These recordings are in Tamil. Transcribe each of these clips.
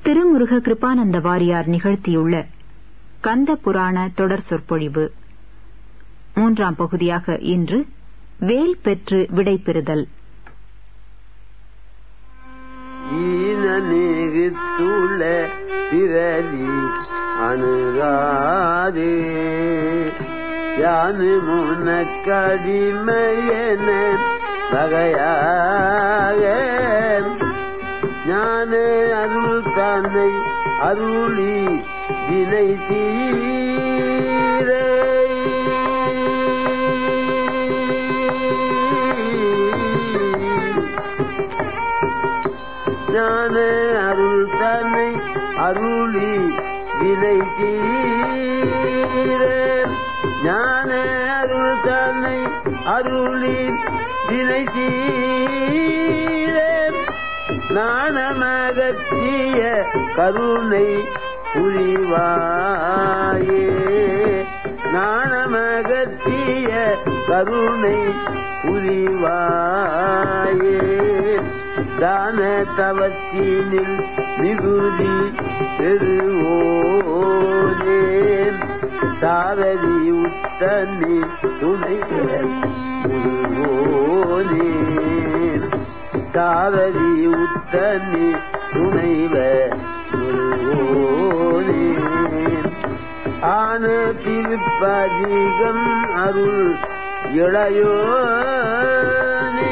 திருமுருக கிருபானந்த வாரியார் நிகழ்த்தியுள்ள கந்த புராண தொடர் சொற்பொழிவு மூன்றாம் பகுதியாக இன்று வேல் பெற்று விடை பெறுதல் ஈனநேகுத்துள்ள பிறவி அணுகாதே யானு முனக்கடிமையென பகையாக ஞான அருள் தன்னை அருளி வினை தீரை ஞான அருள் தன்னை அருளி வினை தீர ஞான அருள் தன்னை அருளி வினை தீர நாணமகத்திய கருணை புரிவாயே நாணமகத்திய கருணை புரிவாயே தான தவத்தினில் மிகுதி பெறுவோனே சாரதி உத்தனி துணை முருகோனே சாரதி உத்தனி துணைவ முருகோனே ஆன திருப்பதிகம் அருள் இளையோனே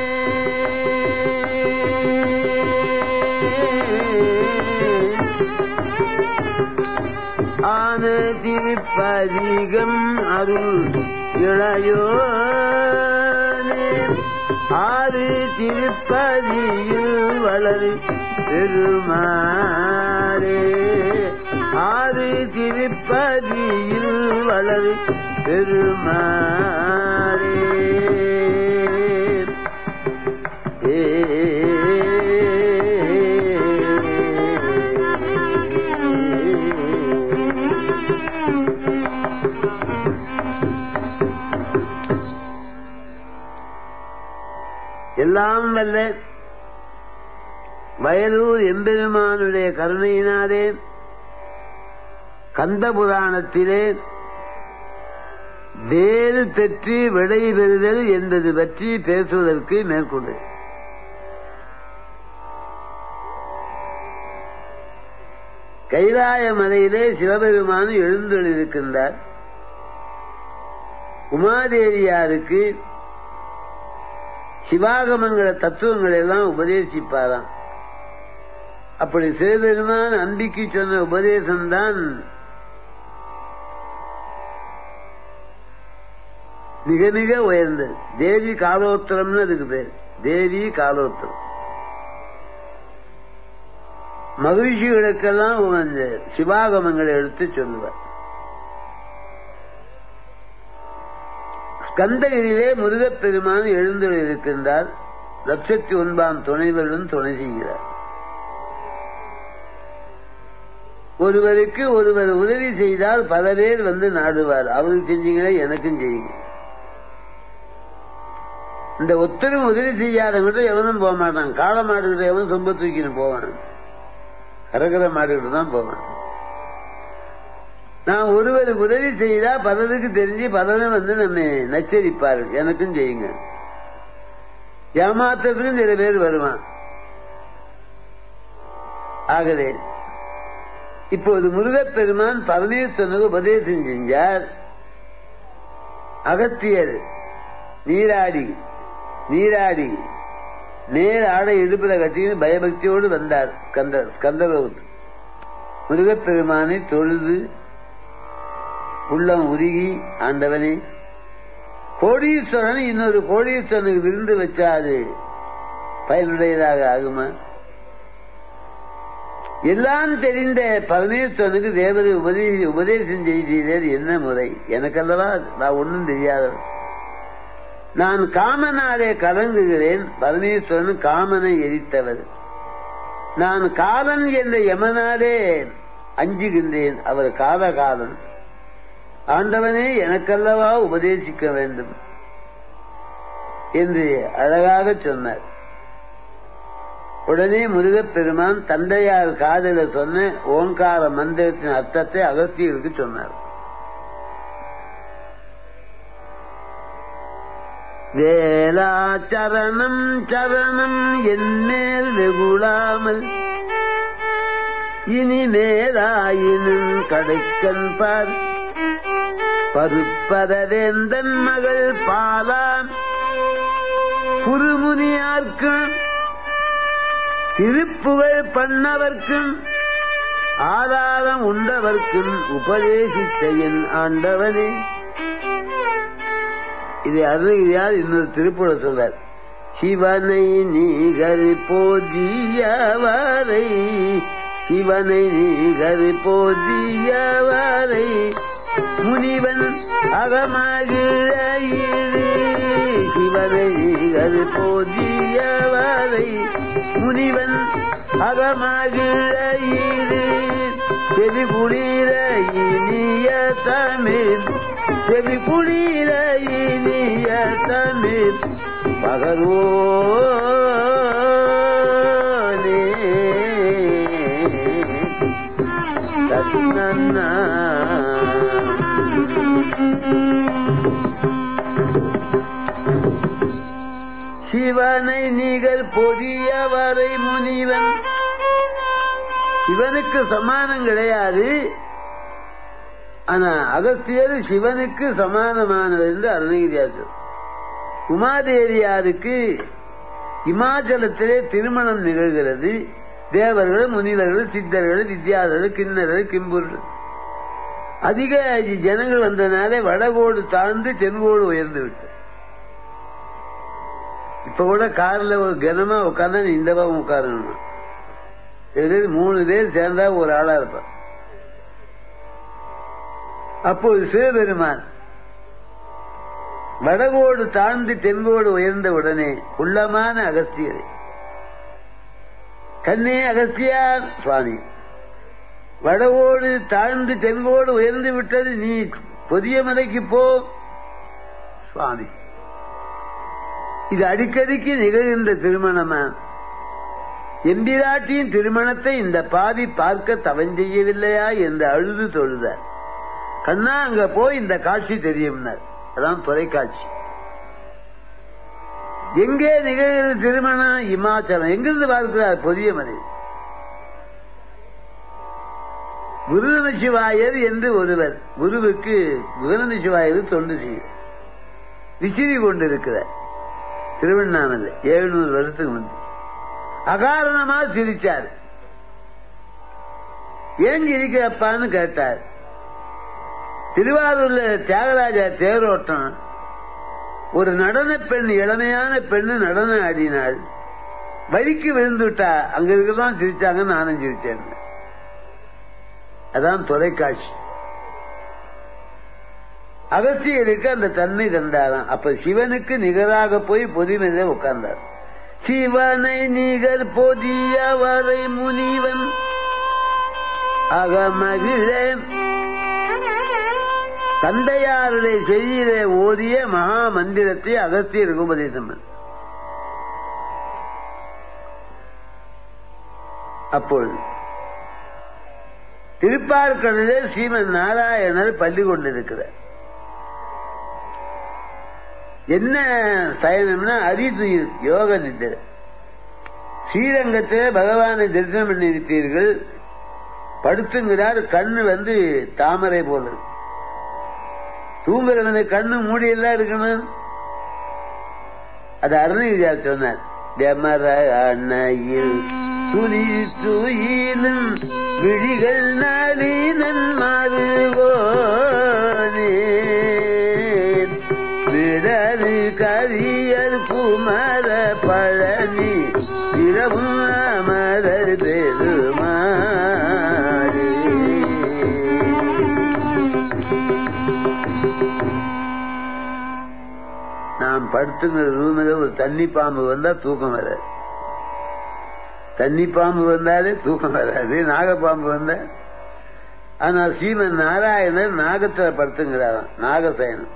ஆன திருப்பதிகம் அருள் இளையோனே ஆறு திருப்பதியில் வளரு பெருமாறே ஆறு திருப்பதியில் வளரு பெருமாறே ஏ எல்லாம் வல்ல வயலூர் எம்பெருமானுடைய கருணையினாலே கந்த புராணத்திலே வேறு பெற்று விடை பெறுதல் என்பது பற்றி பேசுவதற்கு மேற்கொண்டு கைலாய மலையிலே சிவபெருமான் எழுந்தொழிருக்கின்றார் உமாதேவியாருக்கு சிவாகமங்கள தத்துவங்களை எல்லாம் உபதேசிப்பாராம் அப்படி சிவபெருமான் அம்பிக்கு சொன்ன உபதேசம்தான் மிக மிக உயர்ந்தது தேவி காலோத்திரம்னு அதுக்கு பேர் தேவி காலோத்திரம் மகிழ்ச்சிகளுக்கெல்லாம் அந்த சிவாகமங்களை எடுத்து சொல்லுவார் ஸ்கந்தகிரியிலே முருகப்பெருமான் எழுந்தொழிருக்கின்றார் லட்சத்தி ஒன்பாம் துணைவருடன் துணை செய்கிறார் ஒருவருக்கு ஒருவர் உதவி செய்தால் பல பேர் வந்து நாடுவார் அவருக்கு செஞ்சீங்களே எனக்கும் செய்யுங்க இந்த ஒத்தரும் உதவி செய்யாதவங்கிட்ட எவனும் போக மாட்டான் காளை மாடுகிட்ட எவனும் சொம்ப தூக்கின்னு போவான் கரகர மாடுகிட்ட தான் போவான் நான் ஒருவருக்கு உதவி செய்தா பலருக்கு தெரிஞ்சு பலரும் வந்து நம்ம நச்சரிப்பார்கள் எனக்கும் செய்யுங்க ஏமாத்தத்துக்கும் சில பேர் வருவான் ஆகவே இப்போது முருகப்பெருமான் பரமேஸ்வரனுக்கு உபதேசம் செஞ்சார் அகத்தியர் நீராடி நீராடி நேர் ஆடை இடுப்புல கட்டின்னு பயபக்தியோடு வந்தார் ஸ்கந்தர் ஸ்கந்தரோடு முருகப்பெருமானை தொழுது உள்ளம் உருகி ஆண்டவனே கோடீஸ்வரன் இன்னொரு கோடீஸ்வரனுக்கு விருந்து வச்சா அது பயனுடையதாக ஆகுமா எல்லாம் தெரிந்த பரமேஸ்வரனுக்கு தேவதை உபதேசி உபதேசம் செய்தீர்கள் என்ன முறை எனக்கல்லவா நான் ஒன்றும் தெரியாதவன் நான் காமனாலே கலங்குகிறேன் பரமேஸ்வரன் காமனை எரித்தவர் நான் காலன் என்ற யமனாலே அஞ்சுகின்றேன் அவர் காலகாலன் ஆண்டவனே எனக்கல்லவா உபதேசிக்க வேண்டும் என்று அழகாக சொன்னார் உடனே முருகப்பெருமான் தந்தையார் காதல சொன்ன ஓங்கார மந்திரத்தின் அர்த்தத்தை அகஸ்தியருக்கு சொன்னார் வேலா சரணம் சரணம் என்மேல் வெகுளாமல் இனிமேலாயினும் கடைக்கன் பார் பருப்பதவேந்தன் மகள் பாலாம் குருமுனியார்க்கும் திருப்புகழ் பண்ணவர்க்கும் ஆதாரம் உண்டவர்க்கும் உபதேசித்த என் ஆண்டவனே இது அருணகிரியார் இன்னொரு திருப்புழ சொல்றார் சிவனை நீகர் போதியவரை சிவனை நீகர் போதியவரை முனிவன் அகமாகிழ சிவனை நீகர் போதியவரை முனிவன் அகமாகிழ செவி குளிர இனிய தமிழ் செவி குளிர இனிய தமிழ் பகர்வோனே தன்னன்னா சிவனை நீங்கள் பொதியவரை முனிவன் சிவனுக்கு சமானம் கிடையாது ஆனா அகஸ்தியர் சிவனுக்கு சமானமானது என்று அருணகிரியார் உமாதேவியாருக்கு இமாச்சலத்திலே திருமணம் நிகழ்கிறது தேவர்கள் முனிவர்கள் சித்தர்கள் வித்யாதர்கள் கிண்ணர்கள் கிம்புர்கள் அதிக ஜனங்கள் வந்தனாலே வடகோடு தாழ்ந்து தென்கோடு உயர்ந்து விட்டு இப்ப கூட கார்ல ஒரு கனமா உட்கார்ந்தா நீ இந்த பக்கம் உட்காரணும் மூணு பேர் சேர்ந்தா ஒரு ஆளா இருப்பான் அப்போது சிவபெருமான் வடகோடு தாழ்ந்து தென்கோடு உயர்ந்த உடனே உள்ளமான அகஸ்தியரை கண்ணே அகஸ்தியார் சுவாமி வடகோடு தாழ்ந்து தென்கோடு உயர்ந்து விட்டது நீ புதிய மலைக்கு போ சுவாமி இது அடிக்கடிக்கு நிகழ்கின்ற திருமணமா எம்பிராட்டியின் திருமணத்தை இந்த பாவி பார்க்க தவஞ்செய்யவில்லையா என்று அழுது தொழுதார் கண்ணா அங்க போய் இந்த காட்சி தெரியும்னார் அதான் தொலைக்காட்சி எங்கே நிகழ்கிறது திருமணம் இமாச்சலம் எங்கிருந்து பார்க்கிறார் புதிய மலை குருநம சிவாயர் என்று ஒருவர் குருவுக்கு குருநம சிவாயர் தொண்டு செய்ய விசிறி கொண்டிருக்கிறார் திருவண்ணாமலை எழுநூறு வருஷத்துக்கு முன்பு அகாரணமா சிரிச்சார் ஏன் சிரிக்கிறப்பான்னு கேட்டார் திருவாரூர்ல தியாகராஜா தேரோட்டம் ஒரு நடன பெண் இளமையான பெண்ணு நடனம் ஆடினாள் வழிக்கு விழுந்து விட்டா அங்க இருக்கதான் சிரிச்சாங்க நானும் சிரிச்சேன் அதான் தொலைக்காட்சி அகஸ்தியருக்கு அந்த தன்மை தந்தாராம் அப்ப சிவனுக்கு நிகராக போய் பொதுமையில உட்கார்ந்தார் சிவனை நிகர் பொதியவரை முனிவன் அகமகிழ தந்தையாருடைய செய்தியிலே ஓதிய மகா மந்திரத்தை அகஸ்தியருக்கு உபதேசம் பண்ண அப்பொழுது திருப்பார்கடலே ஸ்ரீமன் நாராயணர் பள்ளி கொண்டிருக்கிறார் என்ன சயனம்னா அரிதுயில் யோக நித்திரை ஸ்ரீரங்கத்தில் பகவானை தரிசனம் பண்ணியிருப்பீர்கள் படுத்துங்கிறார் கண்ணு வந்து தாமரை போல தூங்குறவன கண்ணு மூடியெல்லாம் இருக்கணும் அது அருணகிரியார் சொன்னார் டெமர அணையில் துணி துயிலும் விழிகள் நளினன் மருவோனே விடரு கரியர் குமர பழனி இரவும் அமரர் பெருமாறு நாம் படுத்துங்கிற ரூமில் ஒரு தண்ணி பாம்பு வந்தா தூக்கம் வராது தண்ணி பாம்பு வந்தாலே தூக்கம் வராது நாகப்பாம்பு வந்தா ஆனா ஸ்ரீமன் நாராயணர் நாகத்துல படுத்துங்கிறாராம் நாகசயனம்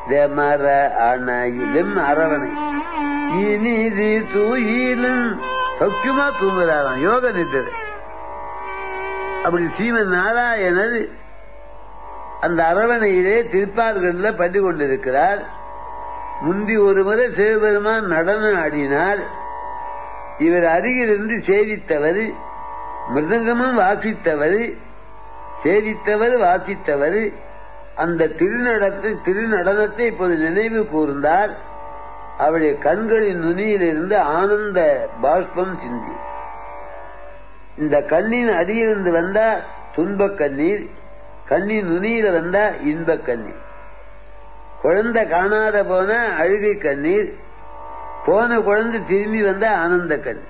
தெமர அணையிலும் அரவணை இனிது தூயிலும் சௌக்கியமா தூங்குறாராம் யோக நிட்டது அப்படி சீமன் நாராயணர் அந்த அரவணையிலே திருப்பார்கள்ல பள்ளி கொண்டிருக்கிறார் முந்தி ஒரு முறை சிவபெருமான் நடனம் ஆடினார் இவர் அருகிலிருந்து சேவித்தவர் மிருதங்கமும் வாசித்தவர் சேவித்தவர் வாசித்தவர் அந்த திருநடத்தை திருநடனத்தை இப்போது நினைவு கூர்ந்தார் அவருடைய கண்களின் நுனியிலிருந்து ஆனந்த பாஷ்பம் சிந்தி இந்த கண்ணின் அடியிலிருந்து வந்தா துன்பக் கண்ணீர் கண்ணின் நுனியில வந்தா இன்பக் கண்ணீர் குழந்தை காணாத போன அழுகை கண்ணீர் போன குழந்தை திரும்பி வந்த ஆனந்த கண்ணீர்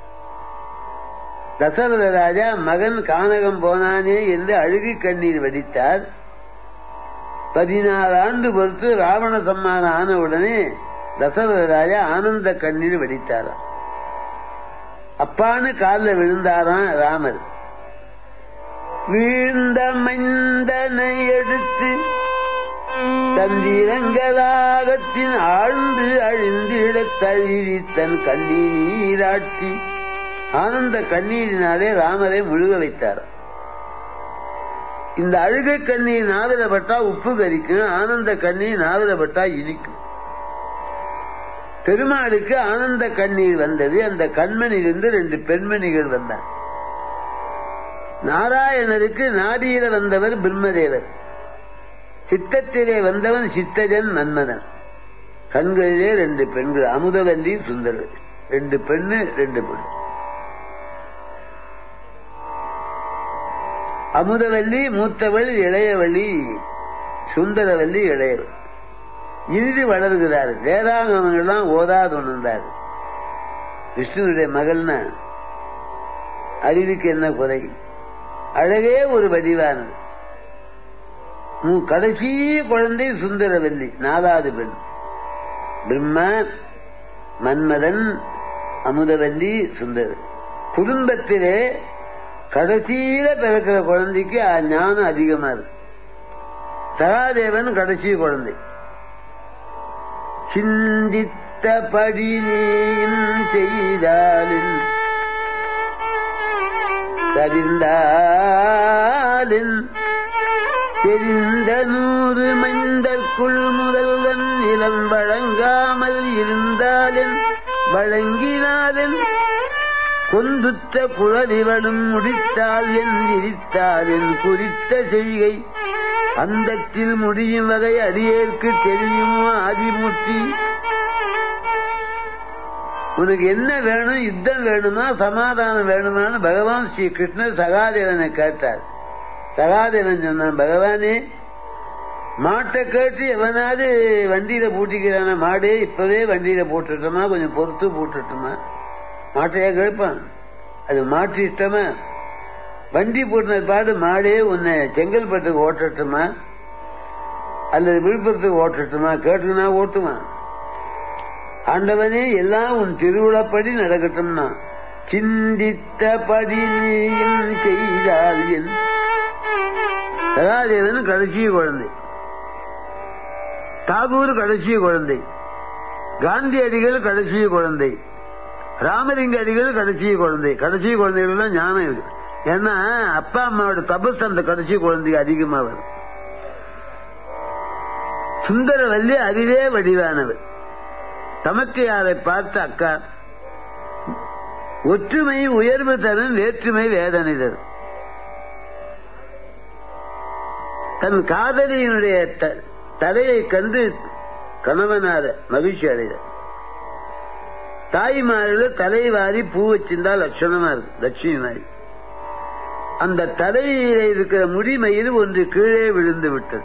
தசரத ராஜா மகன் கானகம் போனானே என்று அழுகை கண்ணீர் வடித்தார் பதினாறு ஆண்டு பொறுத்து ராவண சம்மானம் ஆன உடனே தசரத ராஜா ஆனந்த கண்ணீர் வடித்தாராம் அப்பான்னு காலில் விழுந்தாராம் ராமர் வீழ்ந்த மைந்தனை எடுத்து தந்திரங்களாகத்தின் ஆழ்ந்து அழிந்திடத் தழுவி தன் கண்ணீராட்டி ஆனந்த கண்ணீரினாலே ராமரை முழுக வைத்தார் இந்த அழுகை கண்ணீர் நாவிலப்பட்டா உப்பு கரிக்கும் ஆனந்த கண்ணீர் நாவிலப்பட்டா இனிக்கும் பெருமாளுக்கு ஆனந்த கண்ணீர் வந்தது அந்த கண்மணியிலிருந்து ரெண்டு பெண்மணிகள் வந்தார் நாராயணருக்கு நாடியில வந்தவர் பிரம்மதேவர் சித்தத்திலே வந்தவன் சித்தஜன் மன்மதன் கண்களிலே ரெண்டு பெண்கள் அமுதவல்லி சுந்தரர் ரெண்டு பெண்ணு ரெண்டு பெண் அமுதவல்லி மூத்தவள் இளையவள்ளி சுந்தரவல்லி இளையவள் இறுதி வளர்கிறார் வேதாங்கமெல்லாம் ஓதாது உணர்ந்தார் விஷ்ணுடைய மகள்னா அறிவுக்கு என்ன குறை அழகே ஒரு வடிவானது கடைசி குழந்தை சுந்தரவல்லி நாலாவது பெண் பிரம்மா மன்மதன் அமுதவல்லி சுந்தரர் குடும்பத்திலே கடைசியில பிறக்கிற குழந்தைக்கு ஞானம் அதிகமா இருக்கு சகாதேவன் கடைசி குழந்தை சிந்தித்தபடி நீயும் செய்தாலின் தவிர்ந்தாலின் தெரிந்த நூறு மைந்தற்குள் முதல்வன் நிலம் வழங்காமல் இருந்தாலின் வழங்கினாலின் கொந்துத்த குழலிவனும் முடித்தால் என் விரித்தால் என் குறித்த செய்கை அந்தத்தில் முடியும் வகை அடியேற்கு தெரியுமோ ஆதிமூர்த்தி உனக்கு என்ன வேணும் யுத்தம் வேணுமா சமாதானம் வேணுமான்னு பகவான் ஸ்ரீ கிருஷ்ணர் சகாதேவனை கேட்டார் சகாதேவன் சொன்னான் பகவானே மாட்டை கேட்டு எவனாவது வண்டியில பூட்டிக்கிறான மாடே இப்பவே வண்டியில போட்டுட்டோமா கொஞ்சம் பொறுத்து போட்டுட்டுமா மாட்டையா கேட்பான் அது மாட்டு இஷ்டமா வண்டி போட்டின பாடு மாடே உன்னை செங்கல்பட்டுக்கு ஓட்டட்டுமா அல்லது விழுப்புரத்துக்கு ஓட்டட்டுமா கேட்டுனா ஓட்டுமா ஆண்டவனே எல்லாம் உன் திருவிழப்படி நடக்கட்டும்னா சிந்தித்தபடி நீயும் செய்தால் என் சகாதேவன் கடைசி குழந்தை தாகூர் கடைசி குழந்தை காந்தியடிகள் கடைசி குழந்தை ராமலிங்க அடிகள் கடைசி குழந்தை கடைசி குழந்தைகள் தான் ஞானம் இருக்கு ஏன்னா அப்பா அம்மாவோட தபஸ் அந்த கடைசி குழந்தைக்கு அதிகமா வரும் சுந்தரவல்லி அறிவே வடிவானவர் தமக்கையாரை பார்த்த அக்கா ஒற்றுமை உயர்வு தரும் வேற்றுமை வேதனை தரும் தன் காதலியினுடைய தலையை கண்டு கணவனார மகிழ்ச்சி அடைந்தார் தாய்மார்கள் தலை வாரி பூ வச்சிருந்தா லட்சணமா இருக்கு லட்சுமி மாதிரி அந்த தலையில இருக்கிற முடிமயில் ஒன்று கீழே விழுந்து விட்டது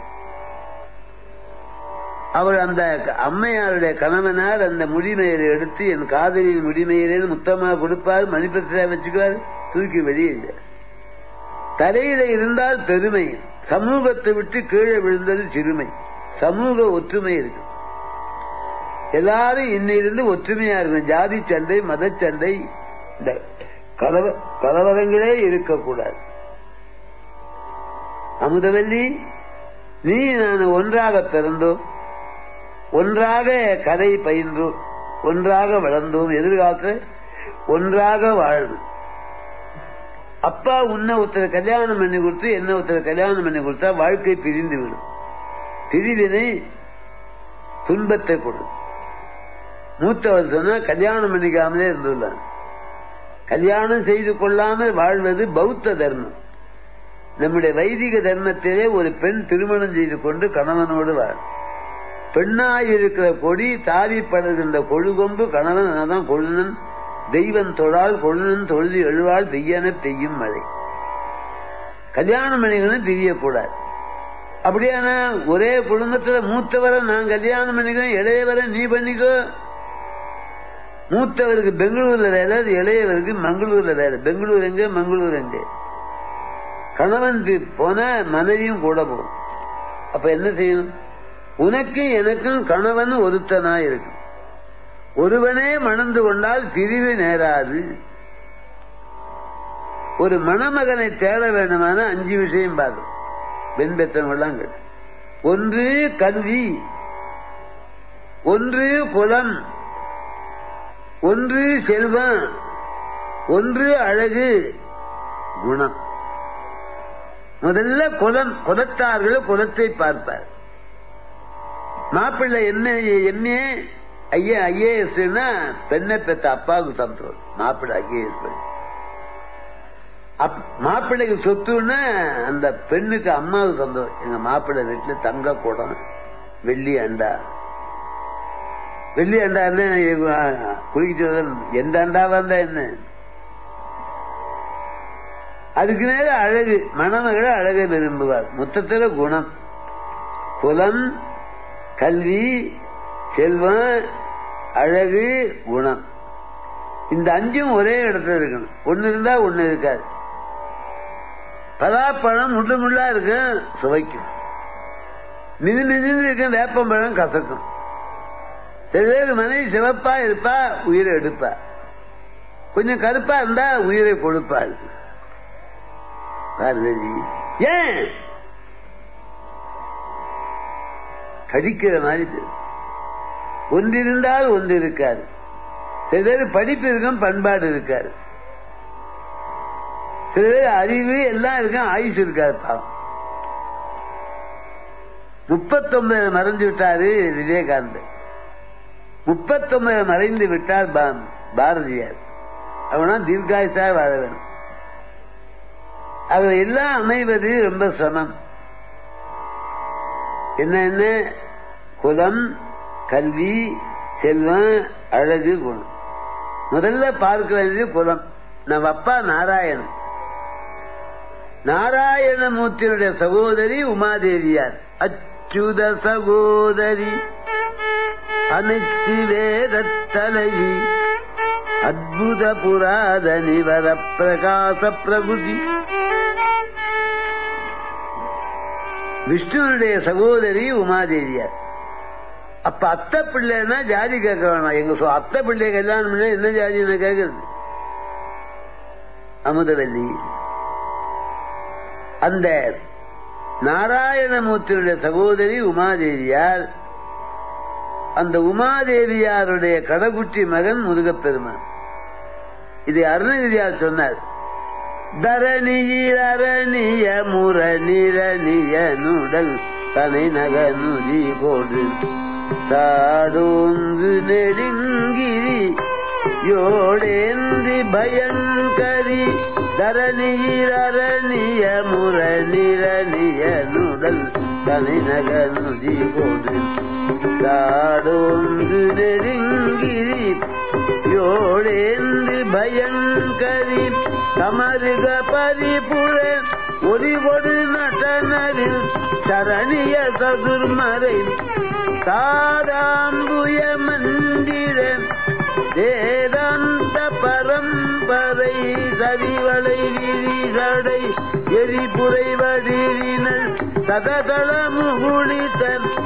அவர் அந்த அம்மையாருடைய கணவனார் அந்த முடிமயிலை எடுத்து என் காதலியின் முடிமயிலேன்னு முத்தமா கொடுப்பார் மணிப்பத்திரா வச்சுக்குவார் தூக்கி வெளியே தலையில இருந்தால் பெருமை சமூகத்தை விட்டு கீழே விழுந்தது சிறுமை சமூக ஒற்றுமை இருக்கு எல்லாரும் இன்னிலிருந்து ஒற்றுமையா இருக்கும் ஜாதி சண்டை மத சண்டை இந்த கலவ கலவரங்களே இருக்கக்கூடாது அமுதவல்லி நீ நான் ஒன்றாக பிறந்தோம் ஒன்றாக கதை பயின்றோம் ஒன்றாக வளர்ந்தோம் எதிர்காலத்தில் ஒன்றாக வாழணும் அப்பா உன்னை ஒருத்தர் கல்யாணம் பண்ணி கொடுத்து என்ன ஒருத்தர் கல்யாணம் பண்ணி கொடுத்தா வாழ்க்கை பிரிந்து விடும் பிரிவினை துன்பத்தை கொடு மூத்தவர் சொன்னா கல்யாணம் பண்ணிக்காமலே இருந்துள்ளான் கல்யாணம் செய்து கொள்ளாமல் வாழ்வது பௌத்த தர்மம் நம்முடைய வைதிக தர்மத்திலே ஒரு பெண் திருமணம் செய்து கொண்டு கணவனோடு வாழ் பெண்ணாயிருக்கிற கொடி தாவி படுகின்ற கொழுகொம்பு கணவன் தான் கொழுநன் தெய்வன் தொழால் கொழுநன் தொழுதி எழுவாள் பெய்யன பெய்யும் மழை கல்யாணம் பண்ணிக்கணும் பிரியக்கூடாது அப்படியான ஒரே குடும்பத்துல மூத்தவரை நான் கல்யாணம் பண்ணிக்கிறேன் இளையவரை நீ பண்ணிக்கோ மூத்தவருக்கு பெங்களூர்ல வேலை இளையவருக்கு மங்களூர்ல வேலை பெங்களூர் எங்க மங்களூர் எங்க கணவன் போன மனைவியும் கூட போகும் அப்ப என்ன செய்யணும் உனக்கு எனக்கும் கணவன் ஒருத்தனா இருக்கும் ஒருவனே மணந்து கொண்டால் பிரிவு நேராது ஒரு மணமகனை தேட வேண்டுமான அஞ்சு விஷயம் பார்க்கும் பெண் பெற்றவங்களாம் ஒன்று கல்வி ஒன்று குலம் ஒன்று செல்வம் ஒன்று அழகு குணம் முதல்ல குலம் குலத்தார்கள் குலத்தை பார்ப்பார் மாப்பிள்ளை என்ன எம்ஏ ஐயா ஐஏஎஸ் பெண்ணை பெற்ற அப்பாவுக்கு சந்தோஷம் மாப்பிள்ளை ஐஏஎஸ் பண்ணி மாப்பிள்ளைக்கு சொத்துன்னா அந்த பெண்ணுக்கு அம்மாவுக்கு சந்தோஷம் எங்க மாப்பிள்ளை வீட்டுல தங்க குடம் வெள்ளி அண்டா வெள்ளி அண்டா என்ன குளிக்க எந்த அண்டாவா இருந்தா என்ன அதுக்கு மேல அழகு மணமகளை அழகை விரும்புவார் மொத்தத்துல குணம் குலம் கல்வி செல்வம் அழகு குணம் இந்த அஞ்சும் ஒரே இடத்துல இருக்கணும் ஒன்னு இருந்தா ஒன்னு இருக்காது பலாப்பழம் முள்ளு முள்ளா இருக்கும் சுவைக்கும் மிது மிதுன்னு இருக்கும் வேப்பம்பழம் கசக்கும் சில பேர் மனைவி சிவப்பா இருப்பா உயிரை எடுப்பா கொஞ்சம் கருப்பா இருந்தா உயிரை கொடுப்பாள் பார்வதி ஏன் கடிக்கிற மாதிரி ஒன்றிருந்தால் ஒன்று இருக்காது சில பேர் படிப்பு இருக்கும் பண்பாடு இருக்காது சில பேர் அறிவு எல்லாம் இருக்கும் ஆயுஷ் இருக்காது பாவம் முப்பத்தொன்பது மறைஞ்சு விட்டாரு விவேகானந்தர் முப்பத்தொன்பது மறைந்து விட்டார் பாரதியார் அவனா தீர்காயுசா வாழ வேணும் அவர் எல்லாம் அமைவது ரொம்ப சமம் என்ன என்ன குலம் கல்வி செல்வம் அழகு குணம் முதல்ல பார்க்க வேண்டியது குலம் நம்ம அப்பா நாராயணன் நாராயணமூர்த்தியுடைய சகோதரி உமாதேவியார் அச்சுத சகோதரி அனைத்து வேத தலைவி அத்புத புராதனி வர பிரகாச பிரபுதி விஷ்ணுனுடைய சகோதரி உமாதேவியார் அப்ப அத்தை பிள்ளைன்னா ஜாதி கேட்க வேணாம் எங்க அத்தை பிள்ளை கல்யாணம் பண்ண என்ன ஜாதின்னு கேட்கறது அமுதவல்லி அந்த நாராயணமூர்த்தியுடைய சகோதரி உமாதேவியார் அந்த உமாதேவியாருடைய கடகுட்டி மகன் முருகப்பெருமான் இது அருணகிரியார் சொன்னார் தரணியில் அரணிய முர நிரணிய நுடல் தனை நகனுதி கோடு தாடோங்கு நெடுங்கிரி யோடேந்தி பயங்கரி தரணியில் அரணிய முர நிரணிய நுடல் தனை நகனுதி கோடு தாடோங்கு நெடுங்கிரி யோடேந்து பயங்கரி தமருக பரிபுழ ஒளிவொடு நடனவில் சரணிய சதுர்மறை தாராம்புய மந்திர வேதாந்த பரம்பரை சரிவளை விரிசடை எரிபுரை வடிவினல் சததள முகுளித்த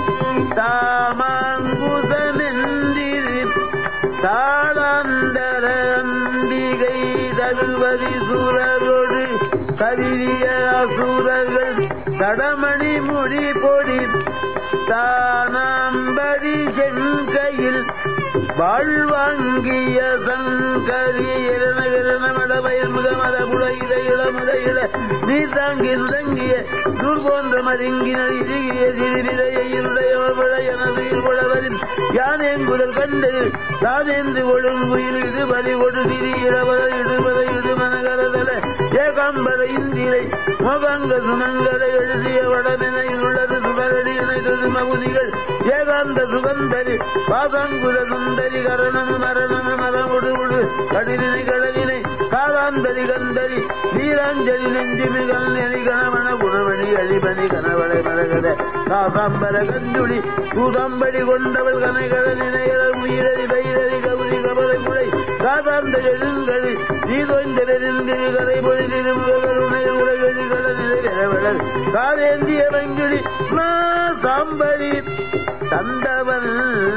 தாமாங்குதமெந்திரி தாளாந்தர அம்பிகை தருவதி சூரரோடு கருவிய அசூரர்கள் தடமணி மொழி பொடி தானாம்படி செங்கையில் வாழ்வாங்கிய சங்கரி இரணகிரண மடபயர் முகமத புடையில இளமுடையில நீர் தாங்கி நுடங்கிய நூல் போன்ற மருங்கினர் இறுகிய சிறுவிதையுடைய எனது இருபுழவரின் யானேங்குதல் கண்டு தானேந்து ஒழுங்குயில் இது பலி கொடு திரி இளவர இடுபத இடுமனகரதல ஏகாம்பர இந்திரை மோகங்க சுமங்கர எழுதிய வடமென உள்ளது சுடரடி இணைந்தது மகுதிகள் ஏகாந்த சுகந்தரி பாசாங்குல சுந்தரி கரணமு மரணமு மரமுடு உடு கடிலினை கடலினை காலாந்தரி கந்தரி நீராஞ்சலி நெஞ்சுமி கல்நெறி கணவன குணமணி அழிபனி கணவளை மரகத காசாம்பர கஞ்சுளி தூதாம்படி கொண்டவள் கனைகட நினைகர உயிரறி பயிரறி கௌரி கபலை முளை காதாந்த எழுங்கழி நீதொய்ந்த பெருந்திரு கரை பொழிதிருமுகருணை உலகழி கட நிலைவளர் காவேந்திய வெங்கிழி மா சாம்பரி தந்தவன்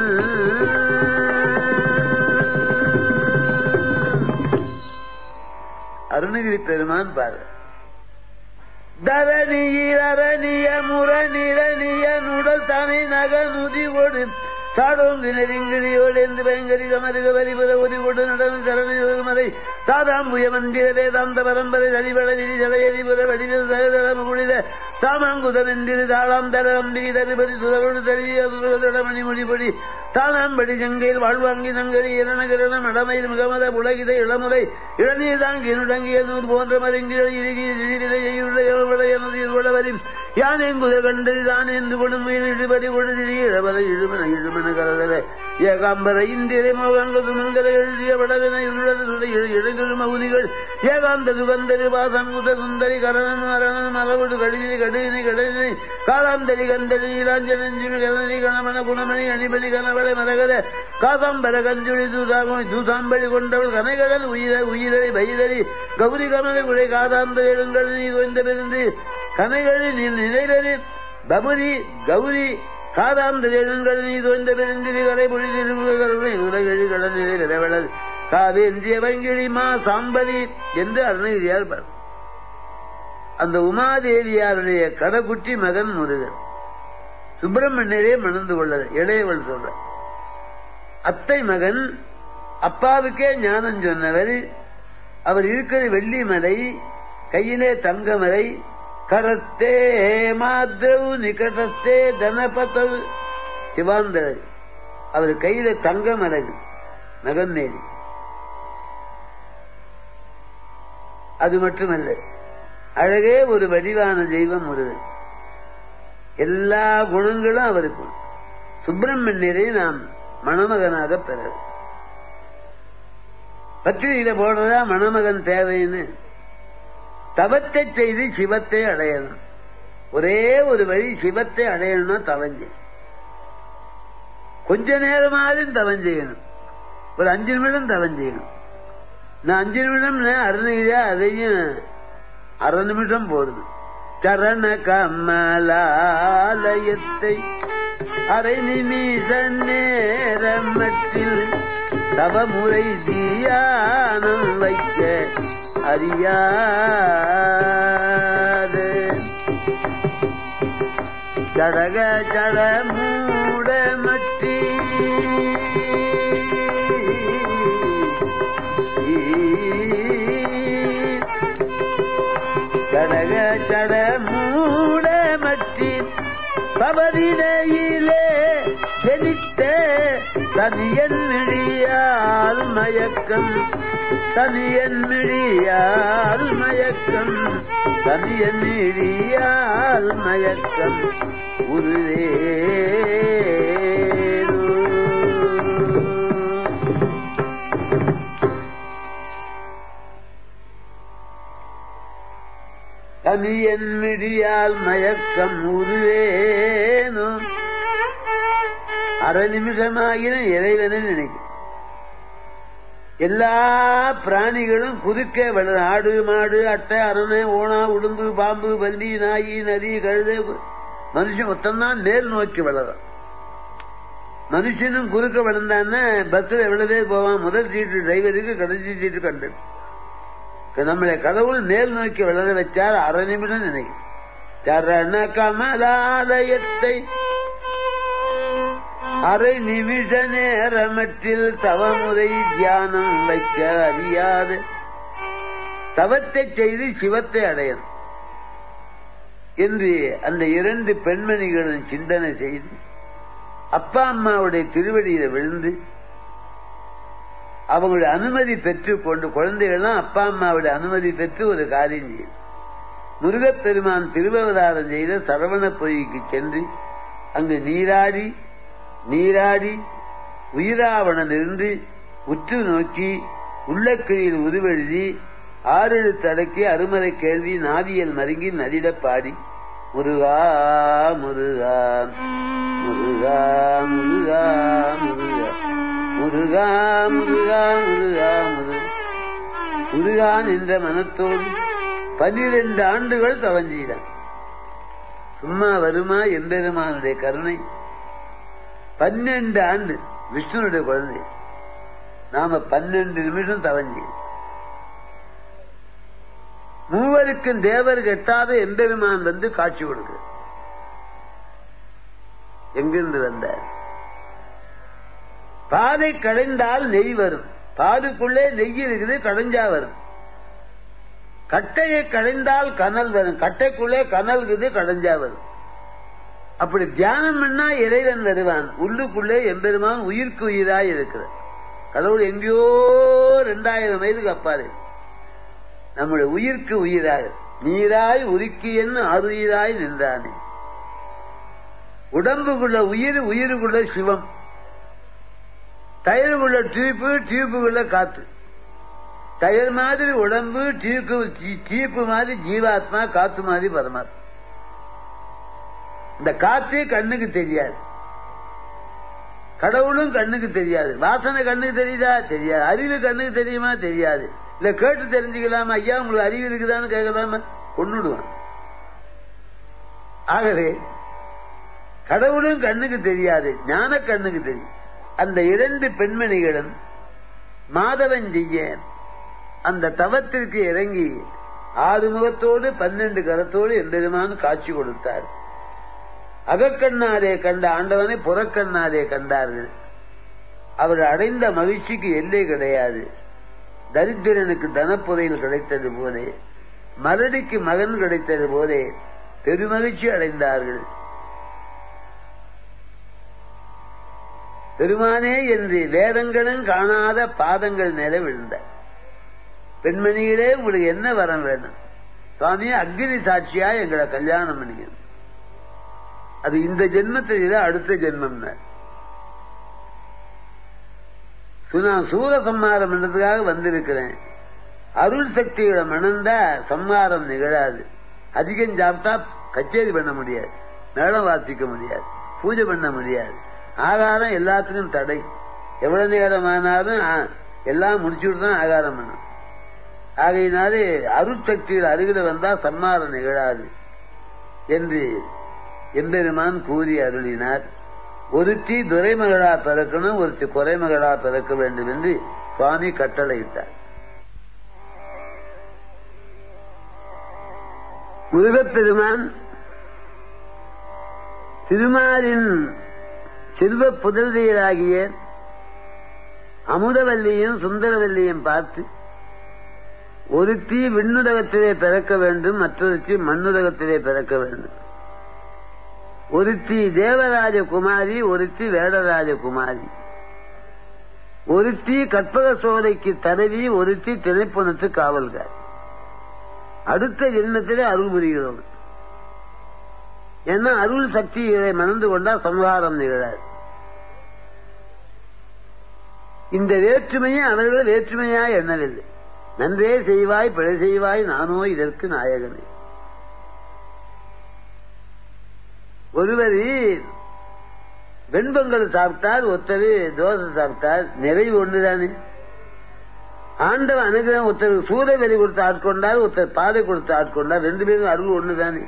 அருணகிரி பெருமான் பாரு தரணியில் அரணிய முரணிரணிய நுடல் தனை நக நுதி கொடு சாடோங்கு நெருங்கிழியோடு என்று பயங்கரி கமருக வரிபுற ஒலி கொண்டு நடன சரணமலை சாதாம்புய மந்திர வேதாந்த பரம்பரை தனிபட விரி ஜலையதிபுர வடிவில் சகதளம் குளிர சாமாங்குதம் என்றிரு தாளாம் தர அம்பிகை தருபதி சுதரோடு தருவிய சுதர மணிமொழிபொடி தானாம்படி ஜங்கையில் வாழ்வாங்கி நங்கரி இரணகிரண மடமையில் முகமத புலகித இளமுறை இளநீர் தாங்கி நுடங்கிய நூறு போன்ற மருங்கிகள் இறுகி எனது இருவளவரின் யானேங்குத கண்டறி தானேந்து கொடும் இழுபதி கொடுதிரி இழவரை இழுமன இழுமன கலதல ஏகாம்பர இந்திரை மோகங்க சுமங்கர எழுதிய வடவென இருளது சுடை இழங்கிடும் மகுதிகள் ஏகாந்த சுகந்தரி பாசங்குத சுந்தரி கரணன் மரணன் மலவுடு கடிதினை கடிதினை கடலினை காலாந்தரி கந்தரி நீலாஞ்சனஞ்சுமி கலனி கணமன குணமணி அணிபலி கனவளை மரகத காதாம்பர கஞ்சுளி தூதாமி தூதாம்படி கொண்டவள் கனைகடல் உயிர உயிரை பயிரறி கௌரி கமலை உடை காதாந்த எழுங்கள் நீ கொய்ந்த பெருந்து கனைகளி நீ நிலைரறி பபுரி கௌரி காதாந்த எழுங்கள் நீ தொய்ந்த பெருந்திரி கரை பொழிதிருமுகருணை உலகழி கடநிலை நிலவளர் காவேந்திய வங்கிழி மா சாம்பரி என்று அருணகிரியார் பார் அந்த உமாதேவியாருடைய கடகுட்டி மகன் முருகன் சுப்பிரமணியரே மணந்து கொள்ளது இளையவள் சொல்ற அத்தை மகன் அப்பாவுக்கே ஞானம் சொன்னவர் அவர் இருக்கிற வெள்ளிமலை கையிலே தங்கமலை கரத்தே மாதவ் நிகடத்தே தனபதவ் சிவாந்தர் அவர் கையில தங்கமலை நகர்நேரி அது மட்டுமல்ல அழகே ஒரு வடிவான தெய்வம் முருகன் எல்லா குணங்களும் அவருக்கு சுப்பிரமணியரை நாம் மணமகனாக பெற பத்திரிகையில போடுறதா மணமகன் தேவைன்னு தவத்தை செய்து சிவத்தை அடையணும் ஒரே ஒரு வழி சிவத்தை அடையணும்னா தவஞ்சு கொஞ்ச நேரமாவது தவம் செய்யணும் ஒரு அஞ்சு நிமிடம் தவம் செய்யணும் நான் அஞ்சு நிமிடம் அருணகிரியா அதையும் அரை நிமிஷம் போடுது சரண கமலாலயத்தை அரை நிமிஷ நேரமட்டில் தவமுறை தியானம் வைக்க அறியாது ஜடக ஜட மூட மட்டி ஜடக ஜட மூட மட்டி பவதினையிலே ஜனித்த தனியன் மிழியால் மயக்கம் தனியன் மிழியால் மயக்கம் தனியன் மிழியால் மயக்கம் உருவே தனியன் மிடியால் மயக்கம் உருவேனோ அரை நிமிஷமாகின இறைவனை நினைக்கும் எல்லா பிராணிகளும் குறுக்க வளர ஆடு மாடு அட்டை அரணை ஓனா உடும்பு பாம்பு பல்லி நாயி நதி கழுதை மனுஷன் மொத்தம்தான் மேல் நோக்கி வளரும் மனுஷனும் குறுக்க வளர்ந்தான்னா பஸ்ல எவ்வளவு பேர் போவான் முதல் சீட்டு டிரைவருக்கு கடைசி சீட்டு கண்டு நம்மளை கடவுள் மேல் நோக்கி வளர வச்சார் அரை நிமிடம் நினைக்கும் சரண கமலாலயத்தை அரை நிமிஷ நேரமற்றில் தவமுறை தியானம் வைக்க அறியாது தவத்தை செய்து சிவத்தை அடையணும் என்று அந்த இரண்டு பெண்மணிகளும் சிந்தனை செய்து அப்பா அம்மாவுடைய திருவடியில விழுந்து அவங்களுடைய அனுமதி பெற்றுக் கொண்டு குழந்தைகள்லாம் அப்பா அம்மாவுடைய அனுமதி பெற்று ஒரு காரியம் செய்யும் முருகப்பெருமான் திருவவதாரம் செய்த சரவண பொய்க்கு சென்று அங்கு நீராடி நீராடி உயிராவணன் இருந்து உற்று நோக்கி உள்ளக்கிழியில் உருவெழுதி ஆறெழுத்து அடக்கி அருமறை கேள்வி நாவியல் மருங்கி நதிட பாடி முருகா முருகா முருகா முருகா முருகா முருகா முருகா முருகா முருகா முருகான் என்ற மனத்தோடு பனிரெண்டு ஆண்டுகள் தவஞ்செய்தான் சும்மா வருமா எம்பெருமானுடைய கருணை பன்னெண்டு ஆண்டு விஷ்ணுனுடைய குழந்தை நாம பன்னெண்டு நிமிஷம் தவஞ்சி மூவருக்கும் தேவர் கெட்டாத எம்பெருமான் வந்து காட்சி கொடுக்க எங்கிருந்து வந்தார் பாதை கடைந்தால் நெய் வரும் பாலுக்குள்ளே நெய் இருக்குது கடைஞ்சா வரும் கட்டையை கடைந்தால் கனல் வரும் கட்டைக்குள்ளே கனல் இருக்குது கடைஞ்சா வரும் அப்படி தியானம் பண்ணா இறைவன் வருவான் உள்ளுக்குள்ளே எம்பெருமான் உயிர்க்கு உயிராய் இருக்கிறார் கடவுள் எங்கேயோ ரெண்டாயிரம் வயதுக்கு அப்பாரு நம்முடைய உயிர்க்கு உயிராக நீராய் உருக்கி என்ன அருயிராய் நின்றானே உடம்புக்குள்ள உயிர் உயிருக்குள்ள சிவம் டயருக்குள்ள டியூப்பு டியூப்புக்குள்ள காத்து டயர் மாதிரி உடம்பு டியூப்பு டியூப்பு மாதிரி ஜீவாத்மா காத்து மாதிரி பரமாத்மா இந்த காத்தே கண்ணுக்கு தெரியாது கடவுளும் கண்ணுக்கு தெரியாது வாசனை கண்ணுக்கு தெரியுதா தெரியாது அறிவு கண்ணுக்கு தெரியுமா தெரியாது இல்ல கேட்டு தெரிஞ்சுக்கலாமா ஐயா உங்களுக்கு அறிவு இருக்குதான்னு கேட்கலாமா கொண்டுடுவான் ஆகவே கடவுளும் கண்ணுக்கு தெரியாது ஞான கண்ணுக்கு தெரியும் அந்த இரண்டு பெண்மணிகளும் மாதவன் செய்ய அந்த தவத்திற்கு இறங்கி ஆறு முகத்தோடு பன்னெண்டு கரத்தோடு எம்பெருமான் காட்சி கொடுத்தார் அகக்கண்ணாலே கண்ட ஆண்டவனை புறக்கண்ணாலே கண்டார்கள் அவர் அடைந்த மகிழ்ச்சிக்கு எல்லை கிடையாது தரித்திரனுக்கு தனப்புதையில் கிடைத்தது போலே மலடிக்கு மகன் கிடைத்தது போலே பெருமகிழ்ச்சி அடைந்தார்கள் பெருமானே என்று வேதங்களும் காணாத பாதங்கள் நில விழுந்த பெண்மணிகளே உங்களுக்கு என்ன வரம் வேணும் சுவாமி அக்னி சாட்சியா எங்களை கல்யாணம் பண்ணிக்கணும் அது இந்த ஜென்மத்தில் அடுத்த ஜென்மம் நான் சூர சம்மாரம் என்றதுக்காக வந்திருக்கிறேன் அருள் சக்தியோட மணந்தா சம்மாரம் நிகழாது அதிகம் சாப்பிட்டா கச்சேரி பண்ண முடியாது மேளம் வாசிக்க முடியாது பூஜை பண்ண முடியாது ஆகாரம் எல்லாத்துக்கும் தடை எவ்வளவு நேரம் ஆனாலும் எல்லாம் முடிச்சுட்டு தான் ஆகாரம் பண்ணும் ஆகையினாலே அருட்சக்திகள் அருகில் வந்தா சம்மாரம் நிகழாது என்று எம்பெருமான் கூறி அருளினார் ஒருத்தி துரைமகளா பிறக்கணும் ஒருத்தி குறைமகளா பிறக்க வேண்டும் என்று சுவாமி கட்டளையிட்டார் முருகப்பெருமான் திருமாலின் செல்வ புதல்வியராகிய அமுதவல்லியும் சுந்தரவல்லியும் பார்த்து ஒருத்தி விண்ணுலகத்திலே பிறக்க வேண்டும் மற்றொருத்தி மண்ணுலகத்திலே பிறக்க வேண்டும் ஒருத்தி தேவராஜ குமாரி ஒருத்தி வேடராஜ குமாரி ஒருத்தி கற்பக சோலைக்கு தடவி ஒருத்தி திணைப்புணத்து காவல்கார் அடுத்த ஜென்மத்திலே அருள் புரிகிறோம் ஏன்னா அருள் சக்திகளை மணந்து கொண்டா சம்ஹாரம் நிகழாது இந்த வேற்றுமையை அவர்கள் வேற்றுமையாய் எண்ணவில்லை நன்றே செய்வாய் பிழை செய்வாய் நானோ இதற்கு நாயகனே ஒருவர் வெண்பொங்கல் சாப்பிட்டார் ஒருத்தர் தோசை சாப்பிட்டார் நிறைவு ஒன்றுதானே ஆண்டவ அனுகிரகம் ஒருத்தர் சூத வெளி கொடுத்து ஆட்கொண்டார் ஒருத்தர் பாதை கொடுத்து ஆட்கொண்டார் ரெண்டு பேரும் அருள் ஒண்ணுதானே